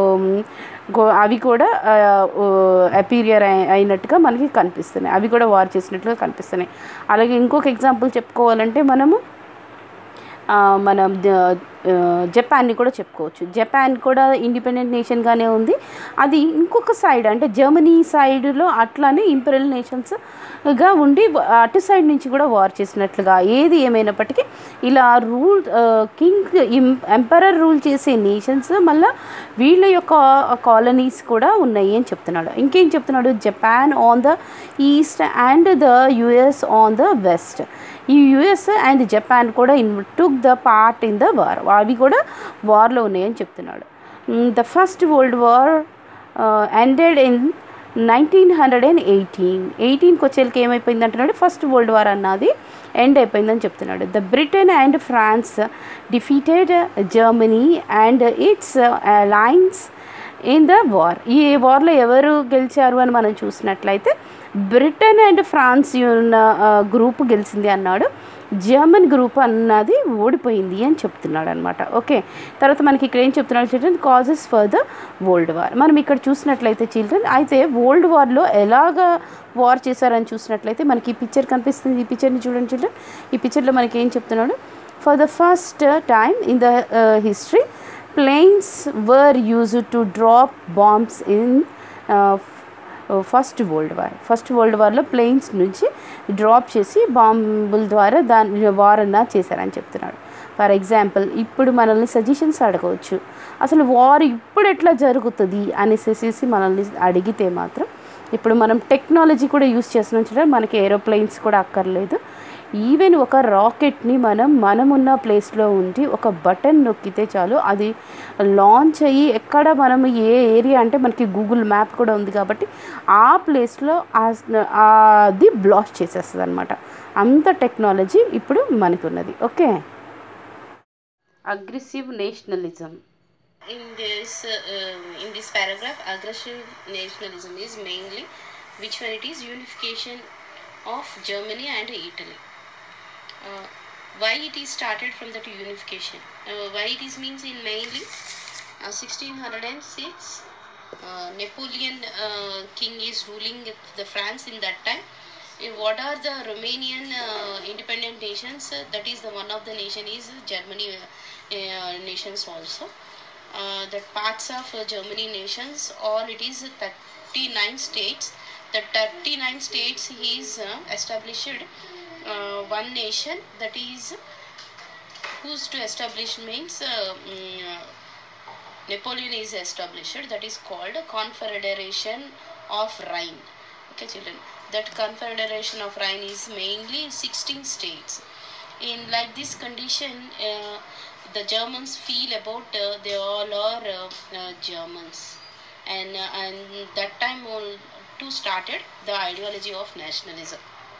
గో- అవి కూడా అపీరియర్ అయినట్టుగా మనకి కనిపిస్తున్నాయి అవి కూడా వార్ చేసినట్లుగా కనిపిస్తున్నాయి అలాగే ఇంకొక ఎగ్జాంపుల్ చెప్పుకోవాలంటే మనము ఆ, మనం ద- ఆ, జపాన్ని కూడా చెప్పుకోవచ్చు జపాన్ కూడా ఇండిపెండెంట్ నేషన్గానే ఉంది అది ఇంకొక సైడ్ అంటే జర్మనీ సైడ్లో అట్లానే ఇంపీరియల్ నేషన్స్గా ఉండి అటు సైడ్ నుంచి కూడా వార్ చేసినట్లుగా ఏది ఏమైనప్పటికీ ఇలా రూల్ కింగ్ ఎంపరర్ రూల్ చేసే నేషన్స్ మళ్ళీ వీళ్ళ యొక్క కాలనీస్ కూడా ఉన్నాయి అని చెప్తున్నాడు ఇంకేం చెప్తున్నాడు Japan on the east and the US on the west ఈ యుఎస్ అండ్ జపాన్ కూడా in took the part in the war అవి కూడా వార్లో ఉన్నాయని చెప్తున్నాడు the first world war ended in nineteen hundred and eighteen ఎయిటీన్కి వచ్చేకి ఏమైపోయింది అంటున్నాడు ఫస్ట్ వరల్డ్ వార్ అన్నది ఎండ్ అయిపోయిందని చెప్తున్నాడు the Britain and France defeated Germany and its lines in the war ఈ వార్లో ఎవరు గెలిచారు అని మనం చూసినట్లయితే బ్రిటన్ అండ్ ఫ్రాన్స్ ఉన్న గ్రూప్ గెలిచింది అన్నాడు జర్మన్ గ్రూప్ అన్నది ఓడిపోయింది అని చెప్తున్నాడు అనమాట ఓకే తర్వాత మనకి ఇక్కడ ఏం చెప్తున్నాడు children causes for the world war మనం ఇక్కడ చూసినట్లయితే చిల్డ్రన్ అయితే వరల్డ్ వార్లో ఎలాగ వార్ చేశారని చూసినట్లయితే మనకి ఈ పిక్చర్ కనిపిస్తుంది ఈ పిక్చర్ని చూడండి చిల్డ్రన్ ఈ పిక్చర్లో మనకి ఏం చెప్తున్నాడు for the first time in the history planes were use to drop bombs in first world war first world వార్లో ప్లేన్స్ నుంచి డ్రాప్ చేసి బాంబుల ద్వారా దాని వార్ అన్న చేశారని చెప్తున్నాడు ఫర్ ఎగ్జాంపుల్ ఇప్పుడు మనల్ని సజెషన్స్ అడగవచ్చు అసలు వార్ ఇప్పుడు ఎట్లా జరుగుతుంది అనేసి మనల్ని అడిగితే మాత్రం ఇప్పుడు మనం టెక్నాలజీ కూడా యూస్ చేస్తున్నాం చూడండి మనకి ఏరోప్లేన్స్ కూడా అక్కర్లేదు ఈవెన్ ఒక రాకెట్ని మనం మనమున్న ప్లేస్లో ఉండి ఒక బటన్ నొక్కితే చాలు అది లాంచ్ అయ్యి ఎక్కడ మనం ఏ ఏరియా అంటే మనకి గూగుల్ మ్యాప్ కూడా ఉంది కాబట్టి ఆ ప్లేస్లో అది బ్లాస్ట్ చేసేస్తుంది అనమాట అంత టెక్నాలజీ ఇప్పుడు మనకు ఉన్నది okay aggressive nationalism In this uh, in this paragraph, aggressive nationalism is mainly which one it is unification of Germany and Italy. Uh, why it is started from that unification? Uh, why it is means in mainly uh, 1606 uh, Napoleon uh, king is ruling the France in that time. Uh, What are the Romanian uh, independent nations? Uh, that is the one of the nation is Germany uh, uh, nations also. Uh, the parts of uh, Germany nations, all it is 39 states. The 39 states is uh, established uh, one nation that is who's to establish means uh, mm, uh, Napoleon is established that is called Confederation of Rhine. Okay, children. That Confederation of Rhine is mainly 16 states. In like this condition, uh, the Germans feel about uh, they all are uh, uh, Germans, and uh, and that time all too started the ideology of nationalism.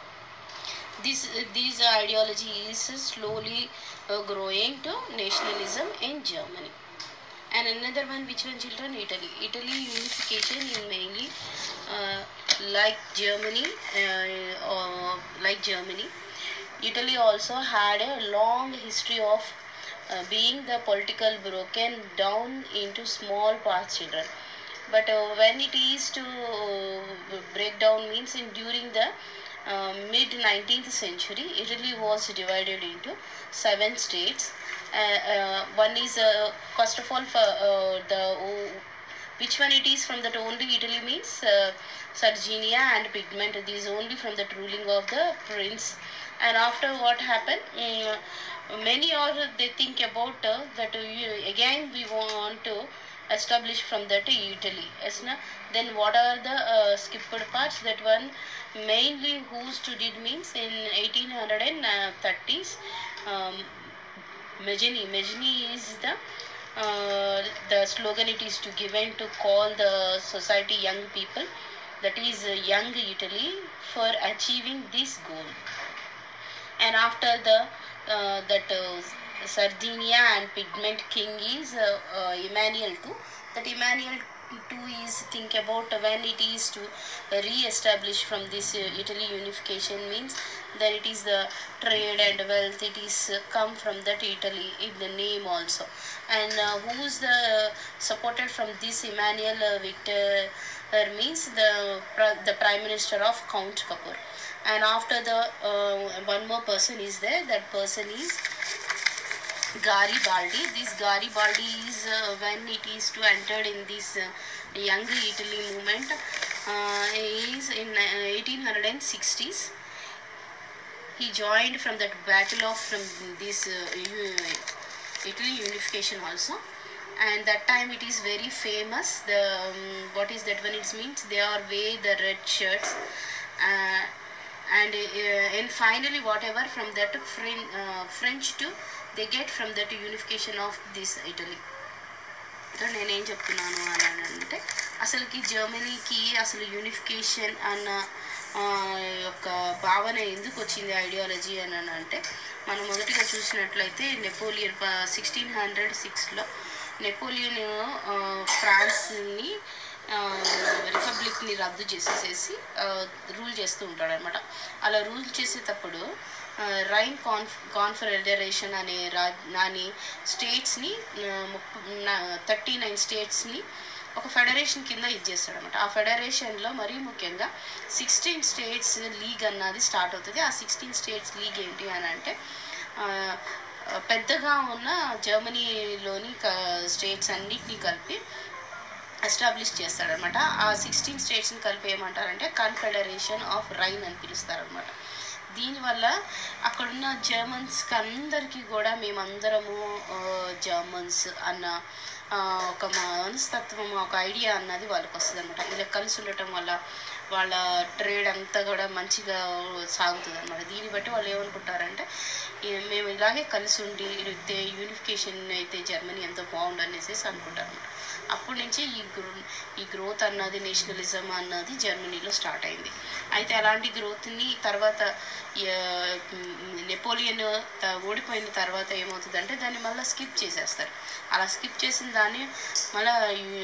This this ideology is slowly uh, growing to nationalism in Germany. And another one, which one, children? Italy. Italy unification in mainly uh, like Germany, uh, or like Germany. Italy also had a long history of uh, being the political broken down into small parts, children. But uh, when it is to uh, break down means in during the uh, mid 19th century, Italy was divided into seven states. Uh, uh, one is uh, first of all for uh, the which one it is from that only Italy means uh, Sardinia and Pigment. This is only from the ruling of the prince. And after what happened, mm, many are they think about uh, that we, again we want to establish from that Italy. Yes, na? Then what are the uh, skipped parts? That one mainly who's to did means in 1830s. Um, Mazzini. Mazzini is the uh, the slogan it is to given to call the society young people that is uh, young Italy for achieving this goal. And after the uh, that uh, Sardinia and Pigment King is uh, uh, Emmanuel II. That Emmanuel II is think about when it is to re-establish from this uh, Italy unification means then it is the trade and wealth it is uh, come from that Italy in the name also and uh, who is the supported from this Emmanuel uh, Victor uh, means the pri- the prime minister of Count Kapoor and after the uh, one more person is there that person is Garibaldi. This Garibaldi is uh, when it is to entered in this uh, young Italy movement uh, is in uh, 1860s. He joined from that battle of from this uh, U- Italy unification also. And that time it is very famous. The um, what is that when it means they are wear the red shirts. Uh, and uh, and finally whatever from that French, uh, French to they get from that unification of this Italy. So నేనేం చెప్తున్నాను అని అంటే అసలుకి జర్మనీకి అసలు unification అన్న ఆ, యొక్క భావన ఎందుకు వచ్చింది ఐడియాలజీ అని అని అంటే మనం మొదటిగా చూసినట్లయితే నెపోలియన్ సిక్స్టీన్ హండ్రెడ్ సిక్స్లో నెపోలియన్ ఆ, ఫ్రాన్స్ని రిపబ్లిక్ని రద్దు చేసేసేసి రూల్ చేస్తూ ఉంటాడు అనమాట అలా రూల్ చేసేటప్పుడు ఆ, రైన్ కాన్ఫ్ కాన్ఫెడరేషన్ అనే రా అనే స్టేట్స్ని థర్టీ నైన్ స్టేట్స్ని ఒక ఫెడరేషన్ కింద ఇది చేస్తాడు అనమాట ఆ ఫెడరేషన్లో మరీ ముఖ్యంగా సిక్స్టీన్ స్టేట్స్ లీగ్ అన్నది స్టార్ట్ అవుతుంది ఆ సిక్స్టీన్ స్టేట్స్ లీగ్ ఏంటి అని అంటే ఆ, పెద్దగా ఉన్న జర్మనీలోని స్టేట్స్ అన్నిటినీ కలిపి ఎస్టాబ్లిష్ చేస్తాడనమాట ఆ సిక్స్టీన్ స్టేట్స్ని కలిపి ఏమంటారంటే కన్ఫెడరేషన్ ఆఫ్ రైన్ అని పిలుస్తారనమాట దీనివల్ల అక్కడున్న జర్మన్స్కి అందరికీ కూడా మేమందరము ఆ, జర్మన్స్ అన్న ఆ, ఒక మనస్తత్వం ఒక ఐడియా అన్నది వాళ్ళకి వస్తుంది అనమాట ఇలా కలిసి ఉండటం వల్ల వాళ్ళ ట్రేడ్ అంతా కూడా మంచిగా సాగుతుంది అనమాట దీన్ని బట్టి వాళ్ళు ఏమనుకుంటారంటే ఈ మేము ఇలాగే కలిసి ఉండి అయితే యూనిఫికేషన్ అయితే జర్మనీ ఎంతో బాగుండు అనేసి అనుకుంటారు అనమాట అప్పటి నుంచి ఈ గ్రో ఈ గ్రోత్ అన్నది నేషనలిజం అన్నది జర్మనీలో స్టార్ట్ అయింది అయితే అలాంటి గ్రోత్ని తర్వాత ఆ, నెపోలియన్ త- ఓడిపోయిన తర్వాత ఏమవుతుందంటే దాన్ని మళ్ళీ స్కిప్ చేసేస్తారు అలా స్కిప్ చేసిన దాన్ని మళ్ళీ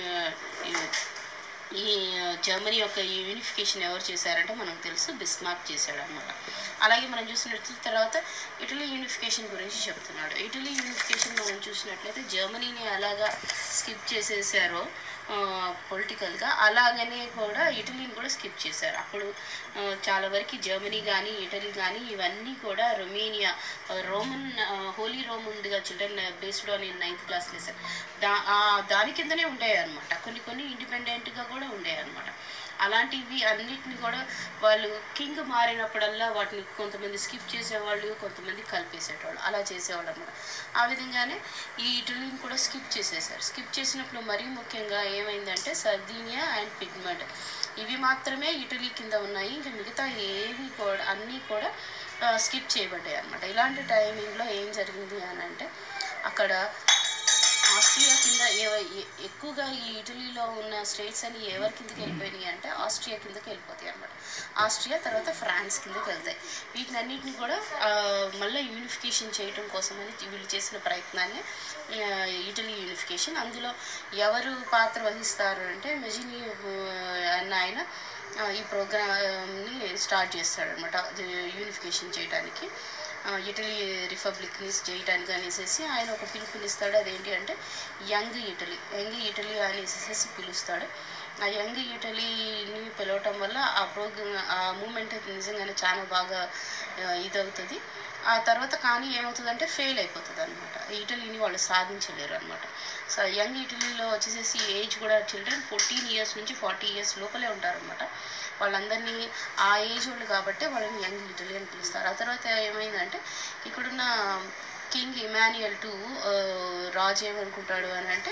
ఈ జర్మనీ యొక్క యూనిఫికేషన్ ఎవరు చేశారంటే మనకు తెలుసు బిస్మార్క్ చేశాడు అనమాట అలాగే మనం చూసినట్లయితే తర్వాత ఇటలీ యూనిఫికేషన్ గురించి చెప్తున్నాడు ఇటలీ యూనిఫికేషన్ మనం చూసినట్లయితే జర్మనీని ఎలాగా స్కిప్ చేసేసారో పొలిటికల్గా అలాగనే కూడా ఇటలీని కూడా స్కిప్ చేశారు అప్పుడు ఆ, చాలా వరకు జర్మనీ కానీ ఇటలీ కానీ ఇవన్నీ కూడా రొమేనియా ఆ, రోమన్ ఆ, హోలీ రోమ్ ఉందిగా children based on in ninth class lesson దా ఆ దాని కిందనే ఉంటాయి అనమాట కొన్ని కొన్ని ఇండిపెండెంట్గా కూడా ఉండేవి అనమాట అలాంటివి అన్నిటిని కూడా వాళ్ళు కింగ్ మారినప్పుడల్లా వాటిని కొంతమంది స్కిప్ చేసేవాళ్ళు కొంతమంది కలిపేసేటవాళ్ళు అలా చేసేవాళ్ళు అనమాట ఆ విధంగానే ఈ ఇటలీని కూడా స్కిప్ చేసేసారు స్కిప్ చేసినప్పుడు మరీ ముఖ్యంగా ఏమైందంటే సర్దీనియా అండ్ పిగ్మెంట్ ఇవి మాత్రమే ఇటలీ కింద ఉన్నాయి ఇంకా మిగతా ఏవి కూడా అన్నీ కూడా స్కిప్ చేయబడ్డాయి అనమాట ఇలాంటి టైమింగ్లో ఏం జరిగింది అని అంటే అక్కడ ఆస్ట్రియా కింద ఎవ- ఎ- ఎక్కువగా ఈ ఇటలీలో ఉన్న స్టేట్స్ అని ఎవరి కిందకి వెళ్ళిపోయినాయి అంటే ఆస్ట్రియా కిందకి వెళ్ళిపోతాయి అనమాట ఆస్ట్రియా తర్వాత ఫ్రాన్స్ కిందకి వెళ్తాయి వీటినన్నిటిని కూడా ఆ, మళ్ళీ యూనిఫికేషన్ చేయడం కోసమని వీళ్ళు చేసిన ప్రయత్నాన్ని ఆ, ఇటలీ యూనిఫికేషన్ అందులో ఎవరు పాత్ర వహిస్తారు అంటే మెజిని అన్న ఆయన ఆ, ఈ ప్రోగ్రామ్ని స్టార్ట్ చేస్తాడనమాట యూనిఫికేషన్ చేయడానికి ఆ, ఇటలీ రిపబ్లిక్ని చేయడానికి అనేసి ఆయన ఒక పిలుపునిస్తాడు అదేంటి అంటే యంగ్ ఇటలీ యంగ్ ఇటలీ అనేసి పిలుస్తాడు ఆ యంగ్ ఇటలీని పిలవటం వల్ల ఆ ప్రోగ్రామ్ ఆ మూమెంట్ నిజంగానే చాలా బాగా ఆ, ఇదవుతుంది ఆ తర్వాత కానీ ఏమవుతుందంటే ఫెయిల్ అయిపోతుంది అనమాట ఇటలీని వాళ్ళు సాధించలేరు అనమాట సో యంగ్ ఇటలీలో వచ్చేసేసి ఏజ్ కూడా చిల్డ్రన్ ఫోర్టీన్ ఇయర్స్ నుంచి ఫార్టీ ఇయర్స్ లోపలే ఉంటారనమాట వాళ్ళందరినీ ఆ ఏజ్ వాళ్ళు కాబట్టి వాళ్ళని యంగ్ ఇటలీ అని పిలుస్తారు ఆ తర్వాత ఏమైందంటే ఇక్కడున్న కింగ్ ఇమాన్యుయల్ టు రాజు ఏమనుకుంటాడు అని అంటే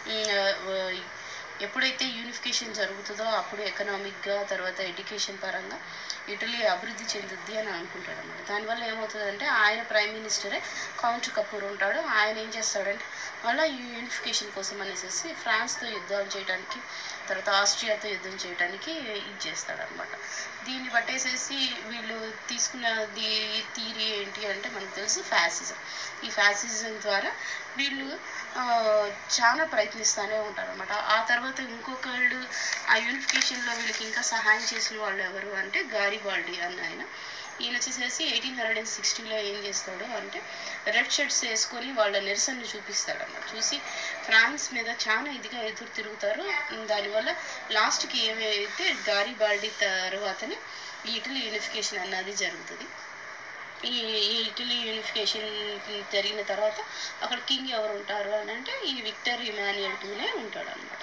ఉమ్, ఎప్పుడైతే యూనిఫికేషన్ జరుగుతుందో అప్పుడు ఎకనామిక్గా తర్వాత ఎడ్యుకేషన్ పరంగా ఇటలీ అభివృద్ధి చెందుద్ది అని అనుకుంటాడు అనమాట దానివల్ల ఏమవుతుందంటే ఆయన ప్రైమ్ మినిస్టరే కౌంట్ కపూర్ ఉంటాడు ఆయన ఏం చేస్తాడంటే మళ్ళీ ఈ యూనిఫికేషన్ కోసం అనేసి ఫ్రాన్స్తో యుద్ధాలు చేయడానికి తర్వాత ఆస్ట్రియాతో యుద్ధం చేయడానికి ఇది చేస్తాడనమాట దీన్ని బట్టేసేసి వీళ్ళు తీసుకున్న ది థీరీ ఏంటి అంటే మనకు తెలుసు ఫ్యాసిజం ఈ ఫ్యాసిజం ద్వారా వీళ్ళు ఆ, చాలా ప్రయత్నిస్తూనే ఉంటారు అనమాట ఆ తర్వాత ఇంకొకళ్ళు ఆ యూనిఫికేషన్లో వీళ్ళకి ఇంకా సహాయం చేసిన వాళ్ళు ఎవరు అంటే గారిబాల్డి అన్న ఆయన ఈయన వచ్చేసేసి ఎయిటీన్ హండ్రెడ్ అండ్ సిక్స్టీలో ఏం చేస్తాడు అంటే రెడ్ షర్ట్స్ వేసుకొని వాళ్ళ నిరసనని చూపిస్తాడు అన్నమాట చూసి ఫ్రాన్స్ మీద చాలా ఇదిగా ఎదురు తిరుగుతారు దానివల్ల లాస్ట్కి ఏమైతే గారిబాల్డి తర్వాతనే ఈ ఇటలీ యూనిఫికేషన్ అన్నది జరుగుతుంది ఈ ఈ ఇటలీ యూనిఫికేషన్ జరిగిన తర్వాత అక్కడ కింగ్ ఎవరు ఉంటారు అని అంటే ఈ విక్టర్ ఇమాన్యుయల్ టూనే ఉంటాడు అనమాట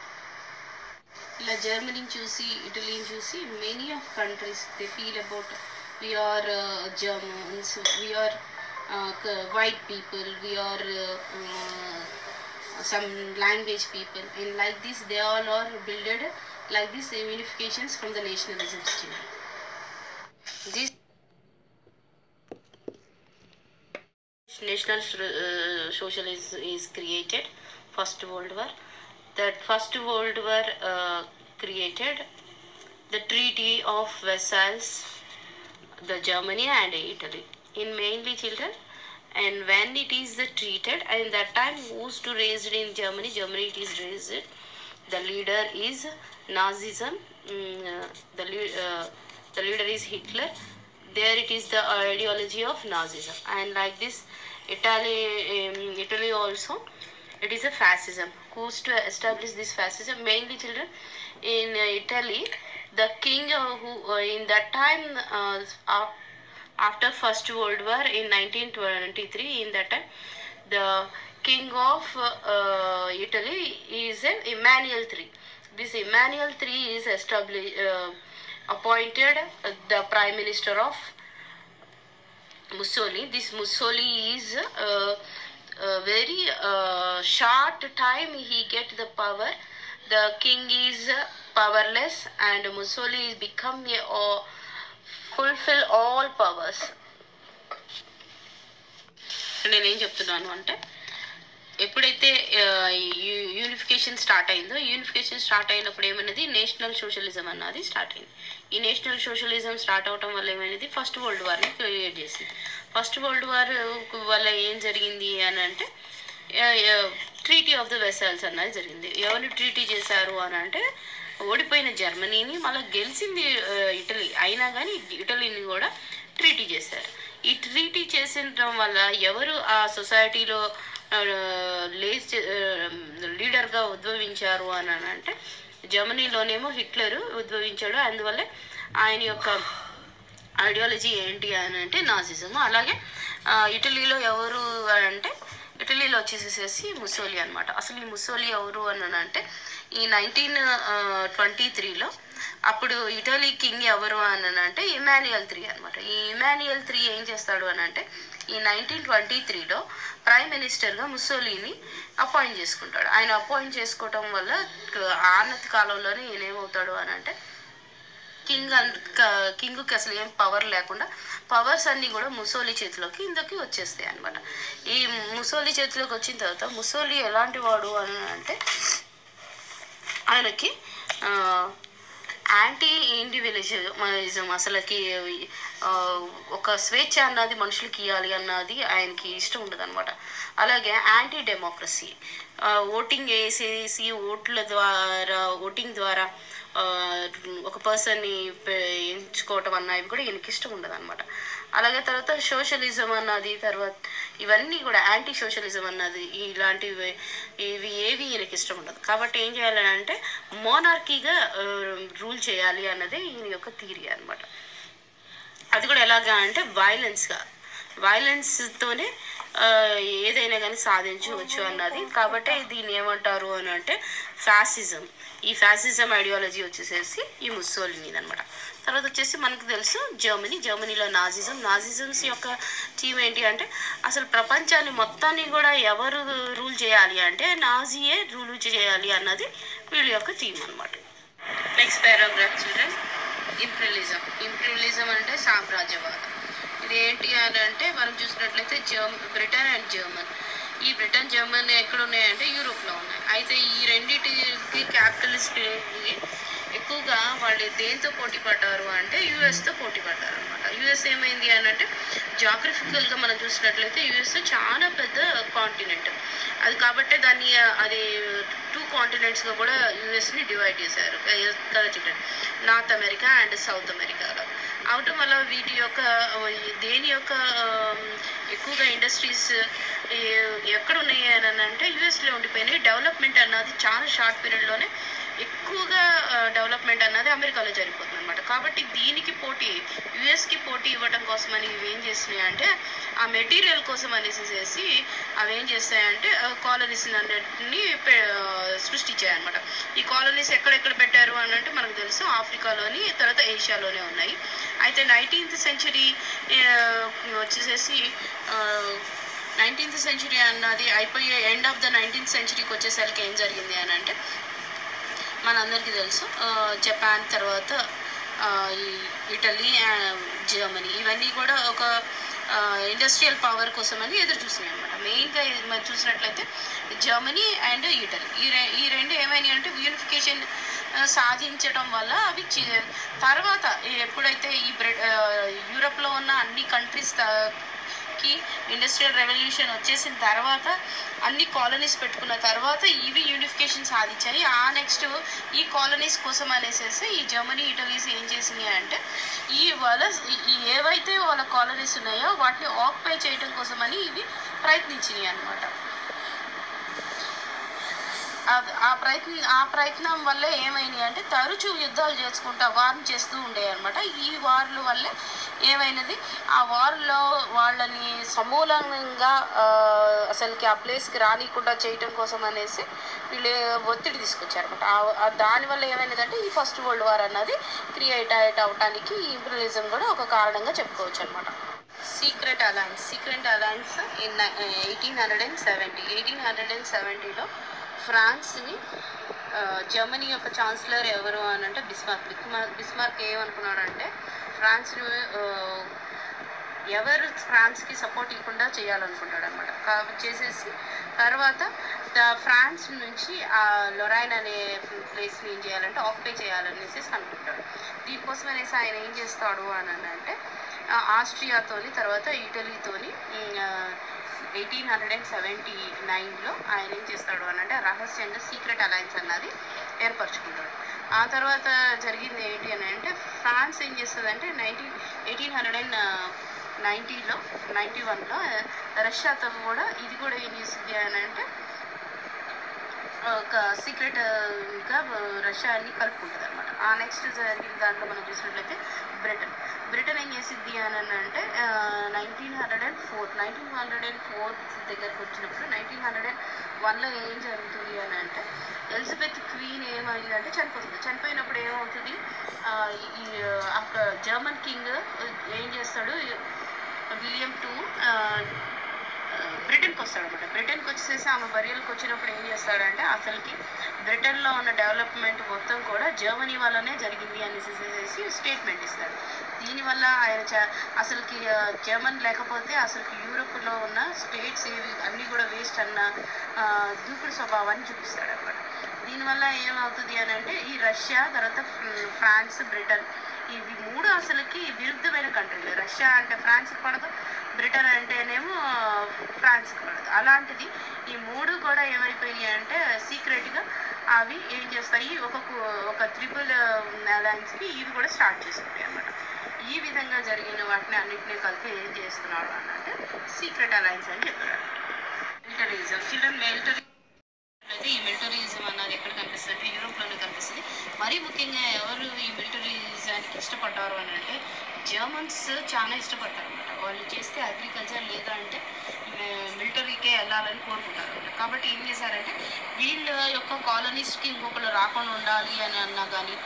ఇలా జర్మనీని చూసి ఇటలీని చూసి many of countries they feel about we are Germans we are white people we are some language people and like this they all are builded like this unifications from the nationalism still this national uh, socialism is created first world war that first world war uh, created the treaty of versailles the germany and italy in mainly children and when it is uh, treated and that time who's to raised in germany germany it is raised the leader is Nazism. Mm, uh, the, lea- uh, the leader is Hitler. There it is the ideology of Nazism. And like this, Italy, um, Italy also, it is a fascism. Who's to establish this fascism? Mainly children in uh, Italy. The king uh, who uh, in that time uh, af- after First World War in 1923, in that time, the king of uh, uh, Italy is an Emmanuel III. This Emmanuel III is established, uh, appointed uh, the prime minister of Mussolini. This Mussolini is uh, a very uh, short time he get the power. The king is uh, powerless and Mussolini is become a uh, fulfill all powers. నేనేం చెప్తున్నాను అంటే ఎప్పుడైతే unification start అయిందో unification start అయినప్పుడు ఏమన్నది national socialism అన్నది start అయింది ఈ నేషనల్ సోషలిజం స్టార్ట్ అవటం వల్ల ఏమైనది ఫస్ట్ వరల్డ్ వార్ని క్రియేట్ చేసింది ఫస్ట్ వరల్డ్ వార్ వల్ల ఏం జరిగింది అని అంటే ట్రీటీ ఆఫ్ ద వెసల్స్ అన్నది జరిగింది ఎవరు ట్రీటీ చేశారు అని అంటే ఓడిపోయిన జర్మనీని మళ్ళీ గెలిచింది ఆ, ఇటలీ అయినా కానీ ఇటలీని కూడా ట్రీటీ చేశారు ఈ ట్రీటీ చేసిన వల్ల ఎవరు ఆ సొసైటీలో లేస్ లీడర్గా ఉద్భవించారు అని అని అంటే జర్మనీలోనేమో హిట్లర్ ఉద్భవించాడు అందువల్ల ఆయన యొక్క ఐడియాలజీ ఏంటి అని అంటే నాసిజం అలాగే ఆ, ఇటలీలో ఎవరు అని అంటే ఇటలీలో వచ్చేసేసి ముసోలి అనమాట అసలు ఈ ముసోలి ఎవరు అని అంటే ఈ నైన్టీన్ ట్వంటీ త్రీలో అప్పుడు ఇటలీ కింగ్ ఎవరు అని అంటే ఇమాన్యుయల్ త్రీ అనమాట ఈ ఇమాన్యుయల్ త్రీ ఏం చేస్తాడు అని అంటే ఈ నైన్టీన్ ట్వంటీ త్రీలో ప్రైమ్ మినిస్టర్గా ముసోలిని అపాయింట్ చేసుకుంటాడు ఆయన అపాయింట్ చేసుకోవటం వల్ల ఆనతి కాలంలోనే ఈయన ఏమవుతాడు అని అంటే కింగ్ కింగ్కి అసలు ఏం పవర్ లేకుండా పవర్స్ అన్నీ కూడా ముసోలి చేతిలోకి ఇందులోకి వచ్చేస్తాయి అనమాట ఈ ముసోలి చేతిలోకి వచ్చిన తర్వాత ముసోలి ఎలాంటి వాడు అని అంటే ఆయనకి యాంటీ ఇండివిజువలిజం అసలుకి ఆ, ఒక స్వేచ్ఛ అన్నది మనుషులకి ఇవ్వాలి అన్నది ఆయనకి ఇష్టం ఉండదు అనమాట అలాగే యాంటీ డెమోక్రసీ ఓటింగ్ వేసేసి ఓట్ల ద్వారా ఓటింగ్ ద్వారా ఆ, ఒక పర్సన్ని ఎంచుకోవటం అన్నది కూడా ఈయనకి ఇష్టం ఉండదు అనమాట అలాగే తర్వాత సోషలిజం అన్నది తర్వాత ఇవన్నీ కూడా యాంటీ సోషలిజం అన్నది ఇలాంటివి ఇవి ఏవి ఈయనకి ఇష్టం ఉండదు కాబట్టి ఏం చేయాలని అంటే మోనార్కీగా రూల్ చేయాలి అన్నదే ఈయన యొక్క థీరీ అన్నమాట అది కూడా ఎలాగా అంటే వైలెన్స్గా వైలెన్స్తోనే ఏదైనా కానీ సాధించవచ్చు అన్నది కాబట్టి దీన్ని ఏమంటారు అని అంటే ఫ్యాసిజం ఈ ఫ్యాసిజం ఐడియాలజీ వచ్చేసేసి ఈ ముస్సోలిని అనమాట తర్వాత వచ్చేసి మనకు తెలుసు జర్మనీ జర్మనీలో నాజిజం నాజిజమ్స్ యొక్క థీమ్ ఏంటి అంటే అసలు ప్రపంచాన్ని మొత్తాన్ని కూడా ఎవరు రూల్ చేయాలి అంటే నాజీయే రూల్ చేయాలి అన్నది వీళ్ళ యొక్క థీమ్ అనమాట next paragraph children imperialism imperialism అంటే సామ్రాజ్యవాదం ఇది ఏంటి అని అంటే మనం చూసినట్లయితే జర్మ బ్రిటన్ అండ్ జర్మన్ ఈ బ్రిటన్ జర్మన్ ఎక్కడ ఉన్నాయంటే యూరోప్లో ఉన్నాయి అయితే ఈ రెండింటికి క్యాపిటలిస్ట్ ఎక్కువగా వాళ్ళు దేంతో పోటీ పడ్డారు అంటే యుఎస్తో పోటీ పడ్డారు అనమాట యుఎస్ ఏమైంది అని అంటే జాగ్రఫికల్గా మనం చూసినట్లయితే యుఎస్ చాలా పెద్ద కాంటినెంట్ అది కాబట్టే దాన్ని అది టూ కాంటినెంట్స్గా కూడా యుఎస్ని డివైడ్ చేశారు కదా చూడండి నార్త్ అమెరికా అండ్ సౌత్ అమెరికాలో అవటం వల్ల వీటి యొక్క దేని యొక్క ఆమ్, ఎక్కువగా ఇండస్ట్రీస్ ఎక్కడ ఉన్నాయి అని అంటే యుఎస్లో ఉండిపోయినాయి డెవలప్మెంట్ అన్నది చాలా షార్ట్ పీరియడ్లోనే ఎక్కువగా డెవలప్మెంట్ అన్నది అమెరికాలో జరిగిపోతుంది అనమాట కాబట్టి దీనికి పోటీ యుఎస్కి పోటీ ఇవ్వడం కోసమని ఇవి ఏం చేస్తున్నాయి అంటే ఆ మెటీరియల్ కోసం అనేసి చేసి అవి ఏం చేస్తాయంటే కాలనీస్ అన్నిటిని సృష్టించాయి అనమాట ఈ కాలనీస్ ఎక్కడెక్కడ పెట్టారు అని అంటే మనకు తెలుసు ఆఫ్రికాలోని తర్వాత ఏషియాలోనే ఉన్నాయి అయితే నైన్టీన్త్ సెంచరీ వచ్చేసేసి నైన్టీన్త్ సెంచరీ అన్నది అయిపోయే ఎండ్ ఆఫ్ ద నైన్టీన్త్ సెంచరీకి వచ్చేసరికి ఏం జరిగింది అని అంటే మనందరికీ తెలుసు ఆ, జపాన్ తర్వాత ఆ, ఈ ఇటలీ ఆ, జర్మనీ ఇవన్నీ కూడా ఒక ఇండస్ట్రియల్ పవర్ కోసమని ఎదురు చూస్తున్నాయి అనమాట మెయిన్గా మనం చూసినట్లయితే జర్మనీ అండ్ ఇటలీ ఈ రె ఈ రెండు ఏమైనాయి అంటే యూనిఫికేషన్ సాధించడం వల్ల అవి చి- తర్వాత ఎప్పుడైతే ఈ బ్రిట్ యూరోప్లో ఉన్న అన్ని కంట్రీస్ కి ఇండస్ట్రియల్ రెవల్యూషన్ వచ్చేసిన తర్వాత అన్ని కాలనీస్ పెట్టుకున్న తర్వాత ఇవి యూనిఫికేషన్ సాధించాయి ఆ నెక్స్ట్ ఈ కాలనీస్ కోసం అనేసి ఈ జర్మనీ ఇటలీస్ ఏం చేసినాయి అంటే ఈ వాళ్ళ ఈ ఏవైతే వాళ్ళ కాలనీస్ ఉన్నాయో వాటిని ఆక్యుపై చేయడం కోసమని ఇవి ప్రయత్నించినాయి అన్నమాట ఆ- ఆ ప్రయత్నం ఆ ప్రయత్నం వల్లే ఏమైనాయి అంటే తరచూ యుద్ధాలు చేసుకుంటా వార్ని చేస్తూ ఉండేవి అనమాట ఈ వార్ల వల్లే ఏమైనది ఆ వార్లో వాళ్ళని సమూలంగా ఆ, అసలుకి ఆ ప్లేస్కి రానికుండా చేయటం కోసం అనేసి వీళ్ళు ఒత్తిడి తీసుకొచ్చారనమాట దానివల్ల ఏమైనదంటే ఈ ఫస్ట్ వరల్డ్ వార్ అన్నది క్రియేట్ అయ్యేట్ అవటానికి ఈ ఇంప్రియలిజం కూడా ఒక కారణంగా చెప్పుకోవచ్చు అనమాట secret alliance secret alliance in eighteen hundred and seventy eighteen hundred and సెవెంటీలో ఫ్రాన్స్ని ఆ, జర్మనీ యొక్క ఛాన్సలర్ ఎవరు అని అంటే బిస్మార్క్ బిస్మార్క్ బిస్మార్క్ ఏమనుకున్నాడంటే ఫ్రాన్స్ని ఆ, ఎవరు ఫ్రాన్స్కి సపోర్ట్ ఇవ్వకుండా చేయాలనుకుంటాడు అనమాట చేసేసి తర్వాత ద- ఫ్రాన్స్ నుంచి ఆ లొరైన్ అనే ప్లేస్ని ఏం చేయాలంటే ఆక్యుపై చేయాలనేసి అనుకుంటాడు దీనికోసం అనేసి ఆయన ఏం చేస్తాడు అని అంటే ఆ, ఆస్ట్రియాతోని తర్వాత ఇటలీతోని ఎయిటీన్ హండ్రెడ్ అండ్ సెవెంటీ నైన్లో ఆయన ఏం చేస్తాడు అని అంటే రహస్యంగా సీక్రెట్ అలయన్స్ అన్నది ఏర్పరచుకుంటాడు ఆ తర్వాత జరిగింది ఏంటి అని అంటే ఫ్రాన్స్ ఏం చేస్తుంది అంటే నైన్టీన్ ఎయిటీన్ హండ్రెడ్ అండ్ నైంటీలో నైంటీ వన్లో రష్యాతో కూడా ఇది కూడా ఏం చేస్తుంది అని అంటే ఒక సీక్రెట్ గా రష్యాని కలుపుకుంటుంది అనమాట ఆ నెక్స్ట్ జరిగిన దాంట్లో మనం చూసినట్లయితే బ్రిటన్ బ్రిటన్ ఏం చేసిద్ది అని అంటే nineteen hundred and four nineteen hundred and four దగ్గరకు వచ్చినప్పుడు నైన్టీన్ హండ్రెడ్ అండ్ వన్లో ఏం జరుగుతుంది అని అంటే ఎలిజబెత్ క్వీన్ ఏమైందంటే చనిపోతుంది చనిపోయినప్పుడు ఏమవుతుంది ఆ, ఈ అక్కడ జర్మన్ కింగ్ ఏం చేస్తాడు విలియం టూ బ్రిటన్కి వస్తాడు అనమాట బ్రిటన్కి వచ్చేసేసి ఆమె బరియల్కి వచ్చినప్పుడు ఏం చేస్తాడంటే అసలుకి బ్రిటన్లో ఉన్న డెవలప్మెంట్ మొత్తం కూడా జర్మనీ వల్లనే జరిగింది అనేసి స్టేట్మెంట్ ఇస్తాడు దీనివల్ల ఆయన చ- అసలుకి ఆ, జర్మన్ లేకపోతే అసలుకి యూరోప్లో ఉన్న స్టేట్స్ ఏవి అన్నీ కూడా వేస్ట్ అన్న ఆ, దూకుడు స్వభావాన్ని చూపిస్తాడు అనమాట దీనివల్ల ఏమవుతుంది అని అంటే ఈ రష్యా తర్వాత ఫ్ర- ఫ్రాన్స్ బ్రిటన్ ఇవి మూడు అసలుకి విరుద్ధమైన కంట్రీలు రష్యా అంటే ఫ్రాన్స్కి పడదు బ్రిటన్ అంటేనేమో ఫ్రాన్స్కి పడదు అలాంటిది ఈ మూడు కూడా ఏమైపోయినాయి అంటే సీక్రెట్గా అవి ఏం చేస్తాయి ఒక కు- ఒక త్రిపుల్ అలయన్స్కి ఇవి కూడా స్టార్ట్ చేసుకుంటాయి అన్నమాట ఈ విధంగా జరిగిన వాటిని అన్నింటినీ కలిపి ఏం చేస్తున్నాడు అని అంటే సీక్రెట్ అలయన్స్ అని చెప్పాడు మిలిటరీజం చిల్డ్రన్ మిలిటరీ అయితే ఈ మిలిటరీజం అన్నది ఎక్కడ కనిపిస్తుంది అంటే యూరోప్లోనే కనిపిస్తుంది మరీ ముఖ్యంగా ఎవరు ఈ మిలిటరీజానికి ఇష్టపడ్డారు అని అంటే జర్మన్స్ చాలా ఇష్టపడతారు అనమాట వాళ్ళు చేస్తే అగ్రికల్చర్ లేదా అంటే మిలిటరీకే వెళ్ళాలని కోరుకుంటారు అన్నమాట కాబట్టి ఏం చేశారంటే వీళ్ళ యొక్క కాలనీస్కి ఇంకొకరు రాకుండా ఉండాలి అని అన్నా కానీ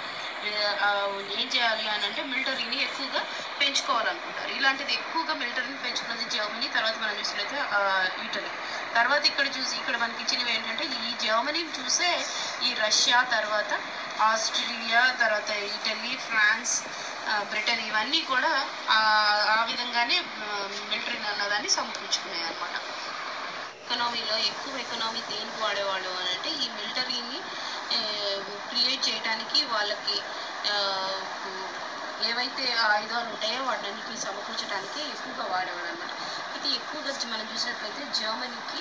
ఏం చేయాలి అని అంటే మిలిటరీని ఎక్కువగా పెంచుకోవాలనుకుంటారు ఇలాంటిది ఎక్కువగా మిలిటరీని పెంచుకున్నది జర్మనీ తర్వాత మనం చూసినట్లయితే ఆ, ఇటలీ తర్వాత ఇక్కడ చూసి ఇక్కడ మనకి ఇచ్చినవి ఏంటంటే ఈ జర్మనీని చూసే ఈ రష్యా తర్వాత ఆస్ట్రేలియా తర్వాత ఇటలీ ఫ్రాన్స్ ఆ, బ్రిటన్ ఇవన్నీ కూడా ఆ ఆ విధంగానే మిలిటరీ అన్నదాన్ని సమకూర్చుకున్నాయి అన్నమాట ఎకనామీలో ఎక్కువ ఎకనామీ దేనికి వాడేవాడు అని అంటే ఈ మిలిటరీని క్రియేట్ చేయడానికి వాళ్ళకి ఆ, ఏవైతే ఆయుధాలు ఉంటాయో వాటన్నిటిని సమకూర్చడానికి ఎక్కువగా వాడేవాడు అనమాట ఇది ఎక్కువగా మనం చూసినట్లయితే జర్మనీకి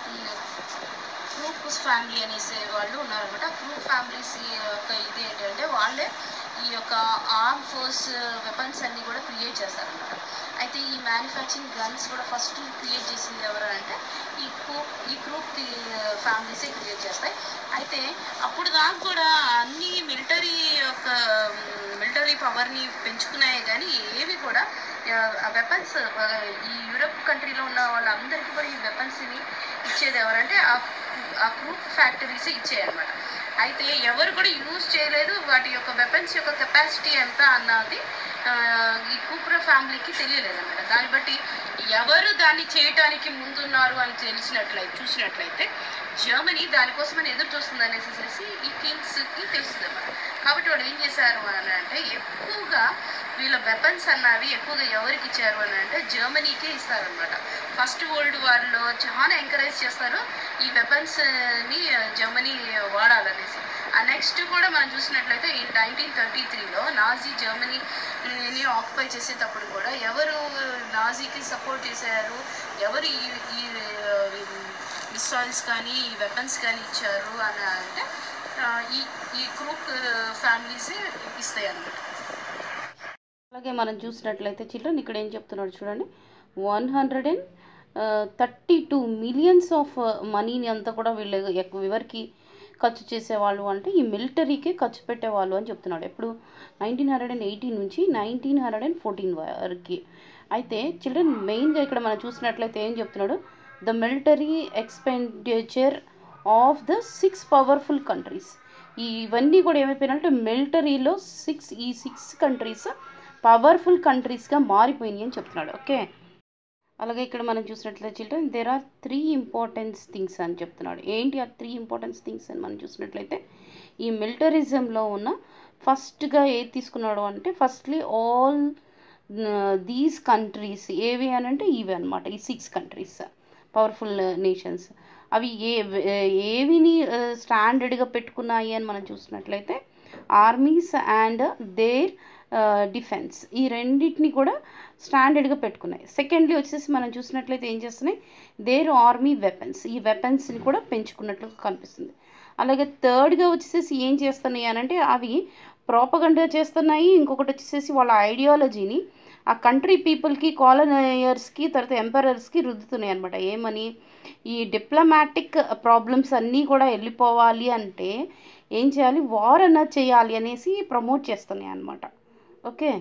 క్రూప్స్ ఫ్యామిలీ అనేసి వాళ్ళు ఉన్నారనమాట క్రూప్ ఫ్యామిలీస్ యొక్క ఇది ఏంటంటే వాళ్ళే ఈ యొక్క ఆర్మ్ ఫోర్స్ వెపన్స్ అన్ని కూడా క్రియేట్ చేస్తారనమాట అయితే ఈ మ్యానుఫ్యాక్చరింగ్ గన్స్ కూడా ఫస్ట్ క్రియేట్ చేసింది ఎవరు అంటే ఈ క్రూప్ ఈ క్రూప్ ఫ్యామిలీసే క్రియేట్ చేస్తాయి అయితే అప్పుడు దాకా కూడా అన్ని మిలిటరీ యొక్క మిలిటరీ పవర్ని పెంచుకున్నాయే కానీ ఏవి కూడా వెపన్స్ ఈ యూరప్ కంట్రీలో ఉన్న వాళ్ళందరికీ కూడా ఈ వెపన్స్ని ఇచ్చేది ఎవరంటే ఆ ఆ గ్రూప్ ఫ్యాక్టరీస్ ఇచ్చేయన్నమాట అయితే ఎవరు కూడా యూజ్ చేయలేదు వాటి యొక్క వెపన్స్ యొక్క కెపాసిటీ ఎంత అన్నది ఆ, ఈ కూప్ర ఫ్యామిలీకి తెలియలేదు అనమాట దాన్ని బట్టి ఎవరు దాన్ని చేయటానికి ముందున్నారు అని తెలిసినట్లయితే చూసినట్లయితే జర్మనీ దానికోసమని ఎదురు చూస్తుంది అనేసి ఈ కింగ్స్కి తెలుస్తుంది అన్నమాట కాబట్టి వాళ్ళు ఏం చేశారు అని అంటే ఎక్కువగా వీళ్ళ వెపన్స్ అన్నవి ఎక్కువగా ఎవరికి ఇచ్చారు అని అంటే జర్మనీకే ఇస్తారనమాట ఫస్ట్ వరల్డ్ వార్లో చాలా ఎంకరేజ్ చేస్తారు ఈ వెపన్స్ని జర్మనీ వాడాలనేసి నెక్స్ట్ కూడా మనం చూసినట్లయితే ఈ నైన్టీన్ థర్టీ త్రీలో నాజీ జర్మనీని ఆక్యుపై చేసేటప్పుడు కూడా ఎవరు నాజీకి సపోర్ట్ చేశారు ఎవరు ఈ ఈ మిసైల్స్ కానీ ఈ వెపన్స్ కానీ ఇచ్చారు అని అంటే ఆ, ఈ ఈ క్రూక్ ఫ్యామిలీసే ఇస్తాయి అన్నమాట అలాగే మనం చూసినట్లయితే చిల్డ్రన్ ఇక్కడ ఏం చెప్తున్నాడు చూడండి one hundred and thirty two millions of మనీని అంతా కూడా వీళ్ళు ఎక్- ఎవరికి ఖర్చు చేసేవాళ్ళు అంటే ఈ మిలిటరీకే ఖర్చు పెట్టేవాళ్ళు అని చెప్తున్నాడు ఎప్పుడు నైన్టీన్ హండ్రెడ్ అండ్ ఎయిటీన్ నుంచి నైన్టీన్ హండ్రెడ్ అండ్ ఫోర్టీన్ వరకు అయితే చిల్డ్రన్ మెయిన్గా ఇక్కడ మనం చూసినట్లయితే ఏం చెప్తున్నాడు the military expenditure of the six powerful countries ఇవన్నీ కూడా ఏమైపోయినాయంటే మిలిటరీలో సిక్స్ ఈ సిక్స్ కంట్రీస్ పవర్ఫుల్ కంట్రీస్గా మారిపోయినాయి అని చెప్తున్నాడు ఓకే అలాగే ఇక్కడ మనం చూసినట్లయితే children there are three importance things అని చెప్తున్నాడు ఏంటి ఆ త్రీ ఇంపార్టెన్స్ థింగ్స్ అని మనం చూసినట్లయితే ఈ మిలిటరిజంలో ఉన్న ఫస్ట్గా ఏది తీసుకున్నాడు అంటే ఫస్ట్లీ ఆల్ దీస్ కంట్రీస్ ఏవి అని అంటే ఇవి అనమాట ఈ సిక్స్ కంట్రీస్ పవర్ఫుల్ నేషన్స్ అవి ఏ ఏవిని స్టాండర్డ్గా పెట్టుకున్నాయి అని మనం చూసినట్లయితే ఆర్మీస్ అండ్ దేర్ డిఫెన్స్ ఈ రెండింటిని కూడా స్టాండర్డ్గా పెట్టుకున్నాయి సెకండ్లీ వచ్చేసి మనం చూసినట్లయితే ఏం చేస్తున్నాయి దేర్ ఆర్మీ వెపన్స్ ఈ వెపన్స్ని కూడా పెంచుకున్నట్లు కనిపిస్తుంది అలాగే థర్డ్గా వచ్చేసి ఏం చేస్తున్నాయి అని అంటే అవి ప్రోపగండా చేస్తున్నాయి ఇంకొకటి వచ్చేసి వాళ్ళ ఐడియాలజీని ఆ కంట్రీ పీపుల్కి కాలనయర్స్కి తర్వాత ఎంపరర్స్కి రుద్దుతున్నాయి అనమాట ఏమని ఈ డిప్లొమాటిక్ ప్రాబ్లమ్స్ అన్నీ కూడా వెళ్ళిపోవాలి అంటే ఏం చేయాలి వార్ అన్నది చేయాలి అనేసి ప్రమోట్ చేస్తున్నాయి అనమాట ఓకే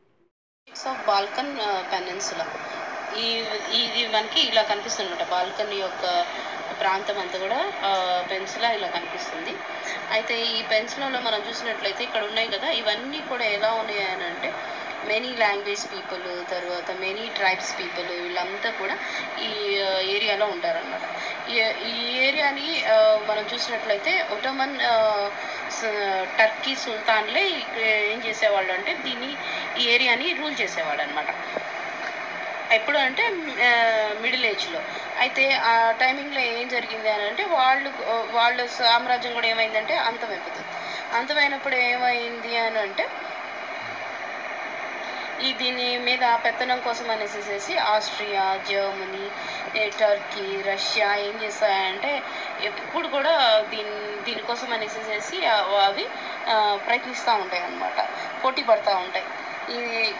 ఆఫ్ బాల్కన్ పెనెన్సులా ఈ ఇది మనకి ఇలా కనిపిస్తుంది అనమాట బాల్కన్ యొక్క ప్రాంతం అంతా కూడా పెన్సిలా ఇలా కనిపిస్తుంది అయితే ఈ పెన్సిల్లో మనం చూసినట్లయితే ఇక్కడ ఉన్నాయి కదా ఇవన్నీ కూడా ఎలా ఉన్నాయి అని అంటే మెనీ లాంగ్వేజ్ పీపుల్ తర్వాత మెనీ ట్రైబ్స్ పీపుల్ వీళ్ళంతా కూడా ఈ ఏరియాలో ఉంటారన్నమాట ఈ- ఈ ఏరియాని ఆ, మనం చూసినట్లయితే ఒటమన్ ఆ, స- టర్కీ సుల్తాన్లే ఇక్కడ ఏం చేసేవాళ్ళు అంటే దీన్ని ఈ ఏరియాని రూల్ చేసేవాడు అనమాట ఎప్పుడు అంటే మిడిల్ ఏజ్లో అయితే ఆ టైమింగ్లో ఏం జరిగింది అని అంటే వాళ్ళు వాళ్ళ సామ్రాజ్యం కూడా ఏమైందంటే అంతమైపోతుంది అంతమైనప్పుడు ఏమైంది అని అంటే ఈ దీని మీద పెత్తనం కోసం అనేసి ఆస్ట్రియా జర్మనీ ఏ, టర్కీ రష్యా ఏం చేస్తాయంటే ఎప్పుడు కూడా దీని దీనికోసం అనేసి అవి ఆ, ప్రయత్నిస్తూ ఉంటాయి అన్నమాట పోటీ పడుతూ ఉంటాయి ఈ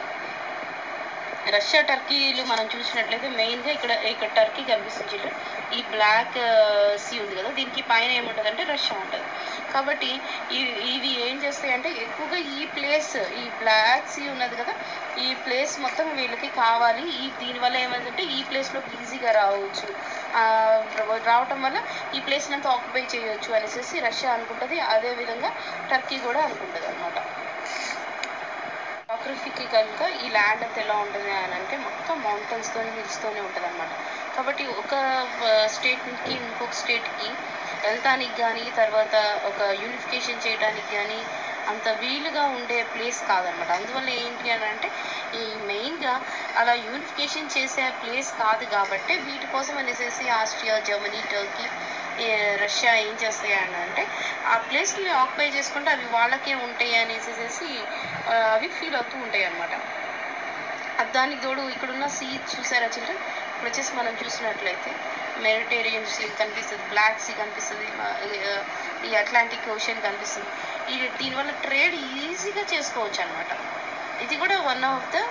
రష్యా టర్కీలు మనం చూసినట్లయితే మెయిన్గా ఇక్కడ ఇక్కడ టర్కీ కనిపిస్తుంది చూడండి. ఈ బ్లాక్ సీ ఉంది కదా దీనికి పైన ఏముంటుంది అంటే రష్యా ఉంటుంది కాబట్టి ఇవి ఇవి ఏం చేస్తాయి అంటే ఎక్కువగా ఈ ప్లేస్ ఈ బ్లాక్ సీ ఉన్నది కదా ఈ ప్లేస్ మొత్తం వీళ్ళకి కావాలి ఈ దీనివల్ల ఏమైందంటే ఈ ప్లేస్లోకి ఈజీగా రావచ్చు ఆ, రావటం వల్ల ఈ ప్లేస్ని అంతా ఆక్యుపై చేయొచ్చు అనేసి రష్యా అనుకుంటుంది అదేవిధంగా టర్కీ కూడా అనుకుంటుంది అనమాట జాగ్రఫీకి కనుక ఈ ల్యాండ్ అంతా ఎలా ఉంటుంది అని అంటే మొత్తం మౌంటైన్స్తో హిల్స్తోనే ఉంటుంది అనమాట కాబట్టి ఒక స్టేట్ నుంచి ఇంకొక స్టేట్కి వెళ్తానికి కానీ తర్వాత ఒక యూనిఫికేషన్ చేయడానికి కానీ అంత వీలుగా ఉండే ప్లేస్ కాదనమాట అందువల్ల ఏంటి అని అంటే ఈ మెయిన్గా అలా యూనిఫికేషన్ చేసే ప్లేస్ కాదు కాబట్టి వీటి కోసం అనేసి ఆస్ట్రియా జర్మనీ టర్కీ ఏ, రష్యా ఏం చేస్తాయి అని అంటే ఆ ప్లేస్ని ఆక్యుపై చేసుకుంటే అవి వాళ్ళకే ఉంటాయి అనేసి ఆ, అవి ఫీల్ అవుతూ ఉంటాయి అన్నమాట అది దానికి తోడు ఇక్కడున్న సీ చూసారా చిల్డ్రన్ ఇప్పుడు వచ్చేసి మనం చూసినట్లయితే మెడిటేరియన్ సీ కనిపిస్తుంది బ్లాక్ సీ కనిపిస్తుంది ఆ, ఈ అట్లాంటిక్ ఓషన్ కనిపిస్తుంది ఈ దీనివల్ల ట్రేడ్ ఈజీగా చేసుకోవచ్చు అనమాట ఇది కూడా one of the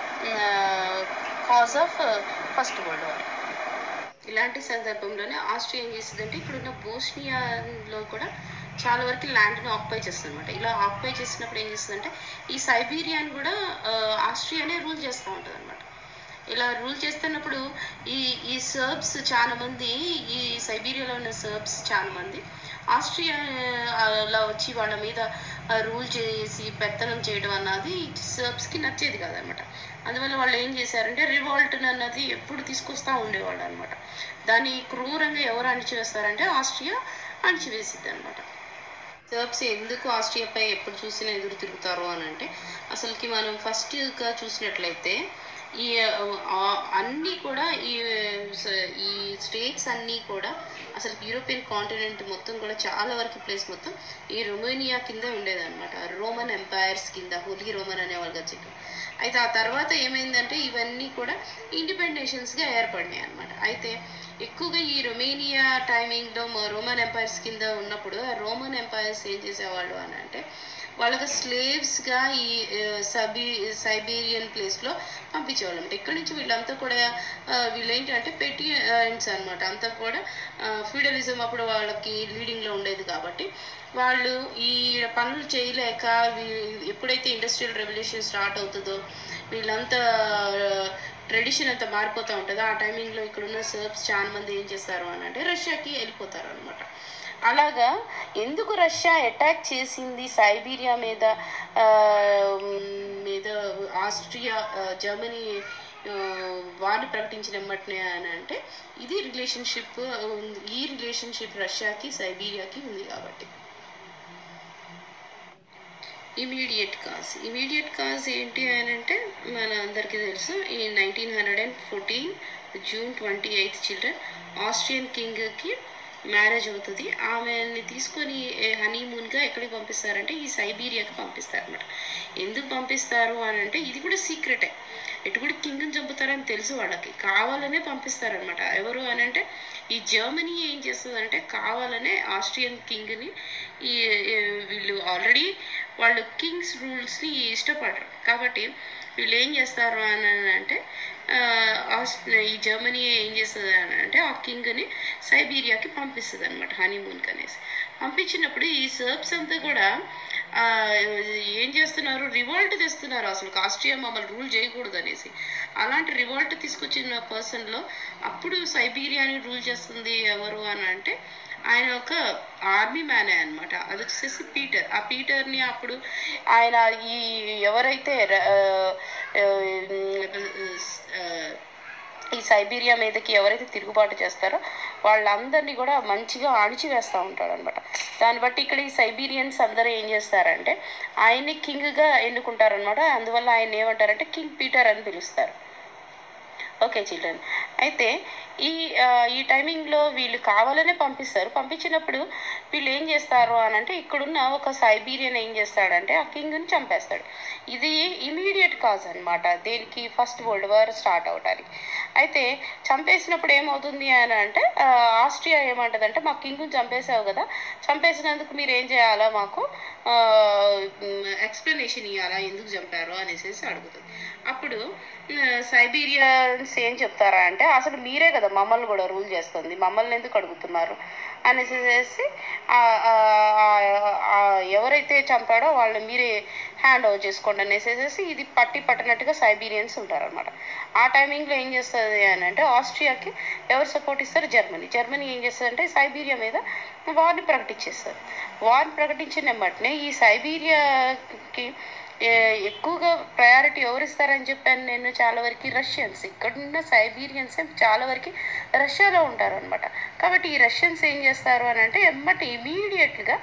cause of first world war ఇలాంటి సందర్భంలోనే ఆస్ట్రియా ఏం చేస్తుందంటే ఇప్పుడున్న బోస్నియాలో కూడా చాలా వరకు ల్యాండ్ని ఆక్యుపై చేస్తుంది అనమాట ఇలా ఆక్యుపై చేసినప్పుడు ఏం చేస్తుందంటే ఈ సైబీరియాని కూడా ఆ, ఆస్ట్రియానే రూల్ చేస్తూ ఉంటుంది అనమాట ఇలా రూల్ చేస్తున్నప్పుడు ఈ ఈ సర్బ్స్ చాలా మంది ఈ సైబీరియాలో ఉన్న సర్బ్స్ చాలా మంది ఆస్ట్రియా ఆ, అలా వచ్చి వాళ్ళ మీద రూల్ చేసి పెత్తనం చేయడం అన్నది సర్బ్స్కి నచ్చేది కాదనమాట అందువల్ల వాళ్ళు ఏం చేశారంటే రివాల్ట్ అన్నది ఎప్పుడు తీసుకొస్తూ ఉండేవాళ్ళు అనమాట దాన్ని క్రూరంగా ఎవరు అణిచివేస్తారంటే ఆస్ట్రియా అణిచివేసిద్ది అనమాట సర్బ్స్ ఎందుకు ఆస్ట్రియాపై ఎప్పుడు చూసినా ఎదురు తిరుగుతారు అని అంటే అసలుకి మనం ఫస్ట్గా చూసినట్లయితే ఈ ఆ, అన్నీ కూడా ఈ స- ఈ స్టేట్స్ అన్నీ కూడా అసలు యూరోపియన్ కాంటినెంట్ మొత్తం కూడా చాలా వరకు ప్లేస్ మొత్తం ఈ రొమేనియా కింద ఉండేదన్నమాట రోమన్ ఎంపైర్స్ కింద హోలీ రోమన్ అనేవాళ్ళు కదా చెప్పి అయితే ఆ తర్వాత ఏమైందంటే ఇవన్నీ కూడా ఇండిపెండెంట్ నేషన్స్గా ఏర్పడినాయి అనమాట అయితే ఎక్కువగా ఈ రొమేనియా టైమింగ్లో రోమన్ ఎంపైర్స్ కింద ఉన్నప్పుడు ఆ రోమన్ ఎంపైర్స్ ఏం చేసేవాళ్ళు అని అంటే వాళ్ళకి స్లేవ్స్గా ఈ ఆ, సబీ సైబీరియన్ ప్లేస్లో పంపించేవాళ్ళు అనమాట ఇక్కడ నుంచి వీళ్ళంతా కూడా ఆ, వీళ్ళు ఏంటంటే పెటియన్స్ అనమాట అంతా కూడా ఫ్యూడలిజం అప్పుడు వాళ్ళకి లీడింగ్లో ఉండేది కాబట్టి వాళ్ళు ఈ పనులు చేయలేక వీ- ఎప్పుడైతే ఇండస్ట్రియల్ రెవల్యూషన్ స్టార్ట్ అవుతుందో వీళ్ళంతా ట్రెడిషన్ అంతా మారిపోతూ ఉంటుందో ఆ టైమింగ్లో ఇక్కడున్న సర్బ్స్ చాలా మంది ఏం చేస్తారు అని అంటే రష్యాకి వెళ్ళిపోతారు అనమాట అలాగా ఎందుకు రష్యా అటాక్ చేసింది సైబీరియా మీద ఆ, మీద ఆస్ట్రియా ఆ, జర్మనీ ఆ, వారిని ప్రకటించిన వెంటనే అని అంటే ఇది రిలేషన్షిప్ ఈ రిలేషన్షిప్ రష్యాకి సైబీరియాకి ఉంది కాబట్టి ఇమీడియట్ కాజ్ ఇమీడియట్ కాజ్ ఏంటి అని అంటే మన అందరికీ తెలుసు ఈ nineteen hundred and fourteen June twenty eighth children Austrian కింగ్కి మ్యారేజ్ అవుతుంది ఆమెని తీసుకొని హనీమూన్గా ఎక్కడికి పంపిస్తారంటే ఈ సైబీరియాకి పంపిస్తారు అనమాట ఎందుకు పంపిస్తారు అని అంటే ఇది కూడా సీక్రెటే ఎటు కూడా కింగ్ని చంపుతారని తెలుసు వాళ్ళకి కావాలనే పంపిస్తారనమాట ఎవరు అని అంటే ఈ జర్మనీ ఏం చేస్తుందంటే కావాలనే ఆస్ట్రియన్ కింగ్ని ఈ ఈ వీళ్ళు ఆల్రెడీ వాళ్ళు కింగ్స్ రూల్స్ని ఇష్టపడరు కాబట్టి వీళ్ళు ఏం చేస్తారు అని అంటే ఆ, ఆస్- ఈ జర్మనీ ఏం చేస్తుంది అని అంటే ఆ కింగ్ని సైబీరియాకి పంపిస్తుంది అనమాట హనీమూన్కి అనేసి పంపించినప్పుడు ఈ సర్బ్స్ అంతా కూడా ఆ, ఏం చేస్తున్నారు రివోల్ట్ తెస్తున్నారు అసలు ఆస్ట్రియా మమ్మల్ని రూల్ చేయకూడదు అనేసి అలాంటి రివోల్ట్ తీసుకొచ్చిన పర్సన్లో అప్పుడు సైబీరియాని రూల్ చేస్తుంది ఎవరు అని అంటే ఆయన ఒక ఆర్మీ మ్యానే అనమాట అది వచ్చేసి పీటర్ ఆ పీటర్ని అప్పుడు ఆయన ఈ ఎవరైతే ర- ఆ, ఆ, ఆ, ఈ సైబీరియా మీదకి ఎవరైతే తిరుగుబాటు చేస్తారో వాళ్ళందరినీ కూడా మంచిగా అణిచివేస్తూ ఉంటాడు అనమాట దాన్ని బట్టి ఇక్కడ ఈ సైబీరియన్స్ అందరూ ఏం చేస్తారంటే ఆయన్ని కింగ్గా ఎన్నుకుంటారనమాట అందువల్ల ఆయన ఏమంటారంటే కింగ్ పీటర్ అని పిలుస్తారు ఓకే చిల్డ్రన్ అయితే ఈ ఆ, ఈ టైమింగ్లో వీళ్ళు కావాలనే పంపిస్తారు పంపించినప్పుడు వీళ్ళు ఏం చేస్తారు అని అంటే ఇక్కడున్న ఒక సైబీరియన్ ఏం చేస్తాడంటే ఆ కింగ్ని చంపేస్తాడు ఇది ఇమీడియట్ కాజ్ అన్నమాట దేనికి ఫస్ట్ వరల్డ్ వార్ స్టార్ట్ అవడానికి అయితే చంపేసినప్పుడు ఏమవుతుంది అని అంటే ఆ, ఆస్ట్రియా ఏమంటదంటే మా కింగ్ని చంపేసావు కదా చంపేసినందుకు మీరు ఏం చేయాలా మాకు ఎక్స్ప్లెనేషన్ ఇవ్వాలా ఎందుకు చంపారు అనేసి అడుగుతుంది అప్పుడు ఆ, సైబీరియన్స్ ఏం చెప్తారా అంటే అసలు మీరే కదా మమ్మల్ని కూడా రూల్ చేస్తుంది మమ్మల్ని ఎందుకు అడుగుతున్నారు అనేసి ఆ- ఆ- ఆ- ఆ ఎవరైతే చంపాడో వాళ్ళని మీరే హ్యాండ్ ఓవర్ చేసుకోండి అనేసి ఇది పట్టి పట్టినట్టుగా సైబీరియన్స్ ఉంటారన్నమాట ఆ టైమింగ్లో ఏం చేస్తుంది అని అంటే ఆస్ట్రియాకి ఎవరు సపోర్ట్ ఇస్తారు జర్మనీ జర్మనీ ఏం చేస్తుంది అంటే సైబీరియా మీద వార్ని ప్రకటించేస్తారు వార్ని ప్రకటించిన వెంటనే ఈ సైబీరియాకి ఏ- ఎక్కువగా ప్రయారిటీ ఎవరు ఇస్తారని చెప్పాను నేను చాలా వరకు రష్యన్స్ ఇక్కడున్న సైబీరియన్స్ చాలా వరకు రష్యాలో ఉంటారు అనమాట కాబట్టి ఈ రష్యన్స్ ఏం చేస్తారు అని అంటే ఎమ్మటి ఇమీడియట్గా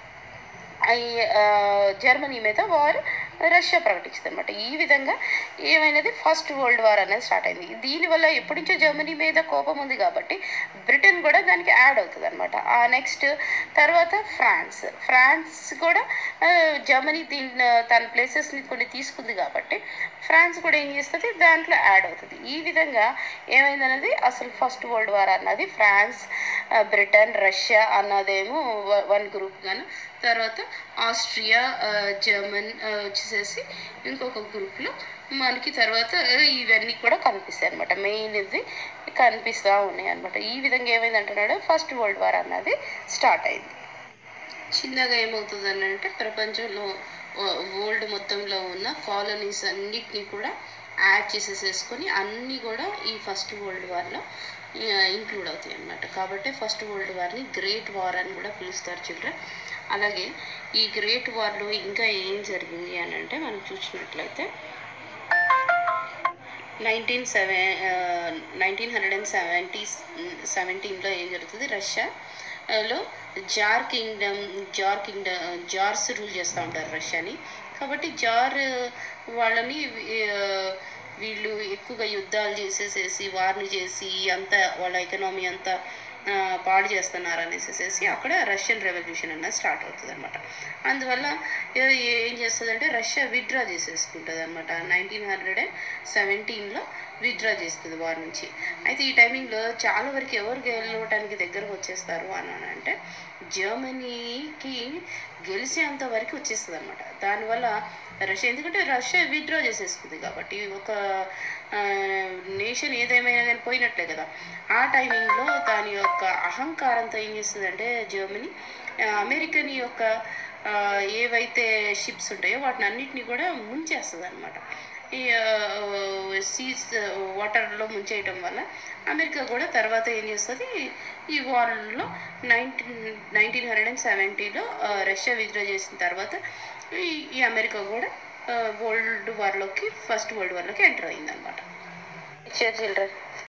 ఈ ఆ, జర్మనీ మీద వార్ రష్యా ప్రకటించింది అనమాట ఈ విధంగా ఏమైనది ఫస్ట్ వరల్డ్ వార్ అనేది స్టార్ట్ అయింది దీనివల్ల ఎప్పటి నుంచో జర్మనీ మీద కోపం ఉంది కాబట్టి బ్రిటన్ కూడా దానికి యాడ్ అవుతుంది అనమాట ఆ నెక్స్ట్ తర్వాత ఫ్రాన్స్ ఫ్రాన్స్ కూడా ఆ, జర్మనీ దీని తన ప్లేసెస్ని కొన్ని తీసుకుంది కాబట్టి ఫ్రాన్స్ కూడా ఏం చేస్తుంది దాంట్లో యాడ్ అవుతుంది ఈ విధంగా ఏమైందన్నది అసలు ఫస్ట్ వరల్డ్ వార్ అన్నది ఫ్రాన్స్ ఆ, బ్రిటన్ రష్యా అన్నదేమో వ- వన్ గ్రూప్ గాను తర్వాత ఆస్ట్రియా ఆ, జర్మన్ ఆ, వచ్చేసేసి ఇంకొక గ్రూప్లో మనకి తర్వాత ఆ, ఇవన్నీ కూడా కనిపిస్తాయి అనమాట మెయిన్ ఇది కనిపిస్తూ ఉన్నాయి అనమాట ఈ విధంగా ఏమైంది అంటున్నాడు ఫస్ట్ వరల్డ్ వార్ అన్నది స్టార్ట్ అయింది చిన్నగా ఏమవుతుంది అని అంటే ప్రపంచంలో వరల్డ్ మొత్తంలో ఉన్న కాలనీస్ అన్నిటినీ కూడా యాడ్ చేసేసేసుకొని అన్నీ కూడా ఈ ఫస్ట్ వరల్డ్ వార్లో ఇంక్లూడ్ అవుతాయి అన్నమాట కాబట్టి ఫస్ట్ వరల్డ్ వార్ని గ్రేట్ వార్ అని కూడా పిలుస్తారు చిల్డ్రన్ అలాగే ఈ గ్రేట్ వార్లో ఇంకా ఏం జరిగింది అని అంటే మనం చూసినట్లయితే nineteen seven nineteen hundred and seventy సెవెంటీన్లో ఏం జరుగుతుంది రష్యా ఆ, లో tsar kingdom tsar kingdom tsars rule చేస్తూ ఉంటారు రష్యాని కాబట్టి జార్ వాళ్ళని ఆ, వీళ్ళు ఎక్కువ ఎక్కువగా యుద్ధాలు చేసేసేసి వార్ని చేసి అంతా వాళ్ళ ఎకనామీ అంతా ఆ, పాడు చేస్తున్నారు అనేసేసి అక్కడ రష్యన్ రెవల్యూషన్ అన్నది స్టార్ట్ అవుతుంది అనమాట అందువల్ల ఏ- ఏం చేస్తుంది అంటే రష్యా విత్డ్రా చేసేసుకుంటుంది అనమాట నైన్టీన్ హండ్రెడ్ అండ్ సెవెంటీన్లో విత్డ్రా చేస్తుంది వారి నుంచి అయితే ఈ టైమింగ్లో చాలా వరకు ఎవరు గెలవటానికి దగ్గరకు వచ్చేస్తారు అని అని అంటే జర్మనీకి గెలిచేంత వరకు వచ్చేస్తుంది అనమాట దానివల్ల రష్యా ఎందుకంటే రష్యా విత్డ్రా చేసేసుకుంది కాబట్టి ఒక నేషన్ ఏదేమైనా కానీ పోయినట్లే కదా ఆ టైమింగ్లో దాని యొక్క అహంకారంతో ఏం చేస్తుందంటే జర్మనీ ఆ, అమెరికన్ యొక్క ఆ, ఏవైతే షిప్స్ ఉంటాయో వాటిని అన్నిటిని కూడా ముంచేస్తుంది అనమాట ఈ సీస్ వాటర్లో ముంచేయటం వల్ల అమెరికా కూడా తర్వాత ఏం చేస్తుంది ఈ వార్లో నైన్టీన్ నైన్టీన్ హండ్రెడ్ అండ్ సెవెంటీలో రష్యా విత్డ్రా చేసిన తర్వాత ఈ ఈ అమెరికా కూడా వరల్డ్ వార్లోకి ఫస్ట్ వరల్డ్ వార్లోకి ఎంటర్ అయిందనమాట చిల్డ్రన్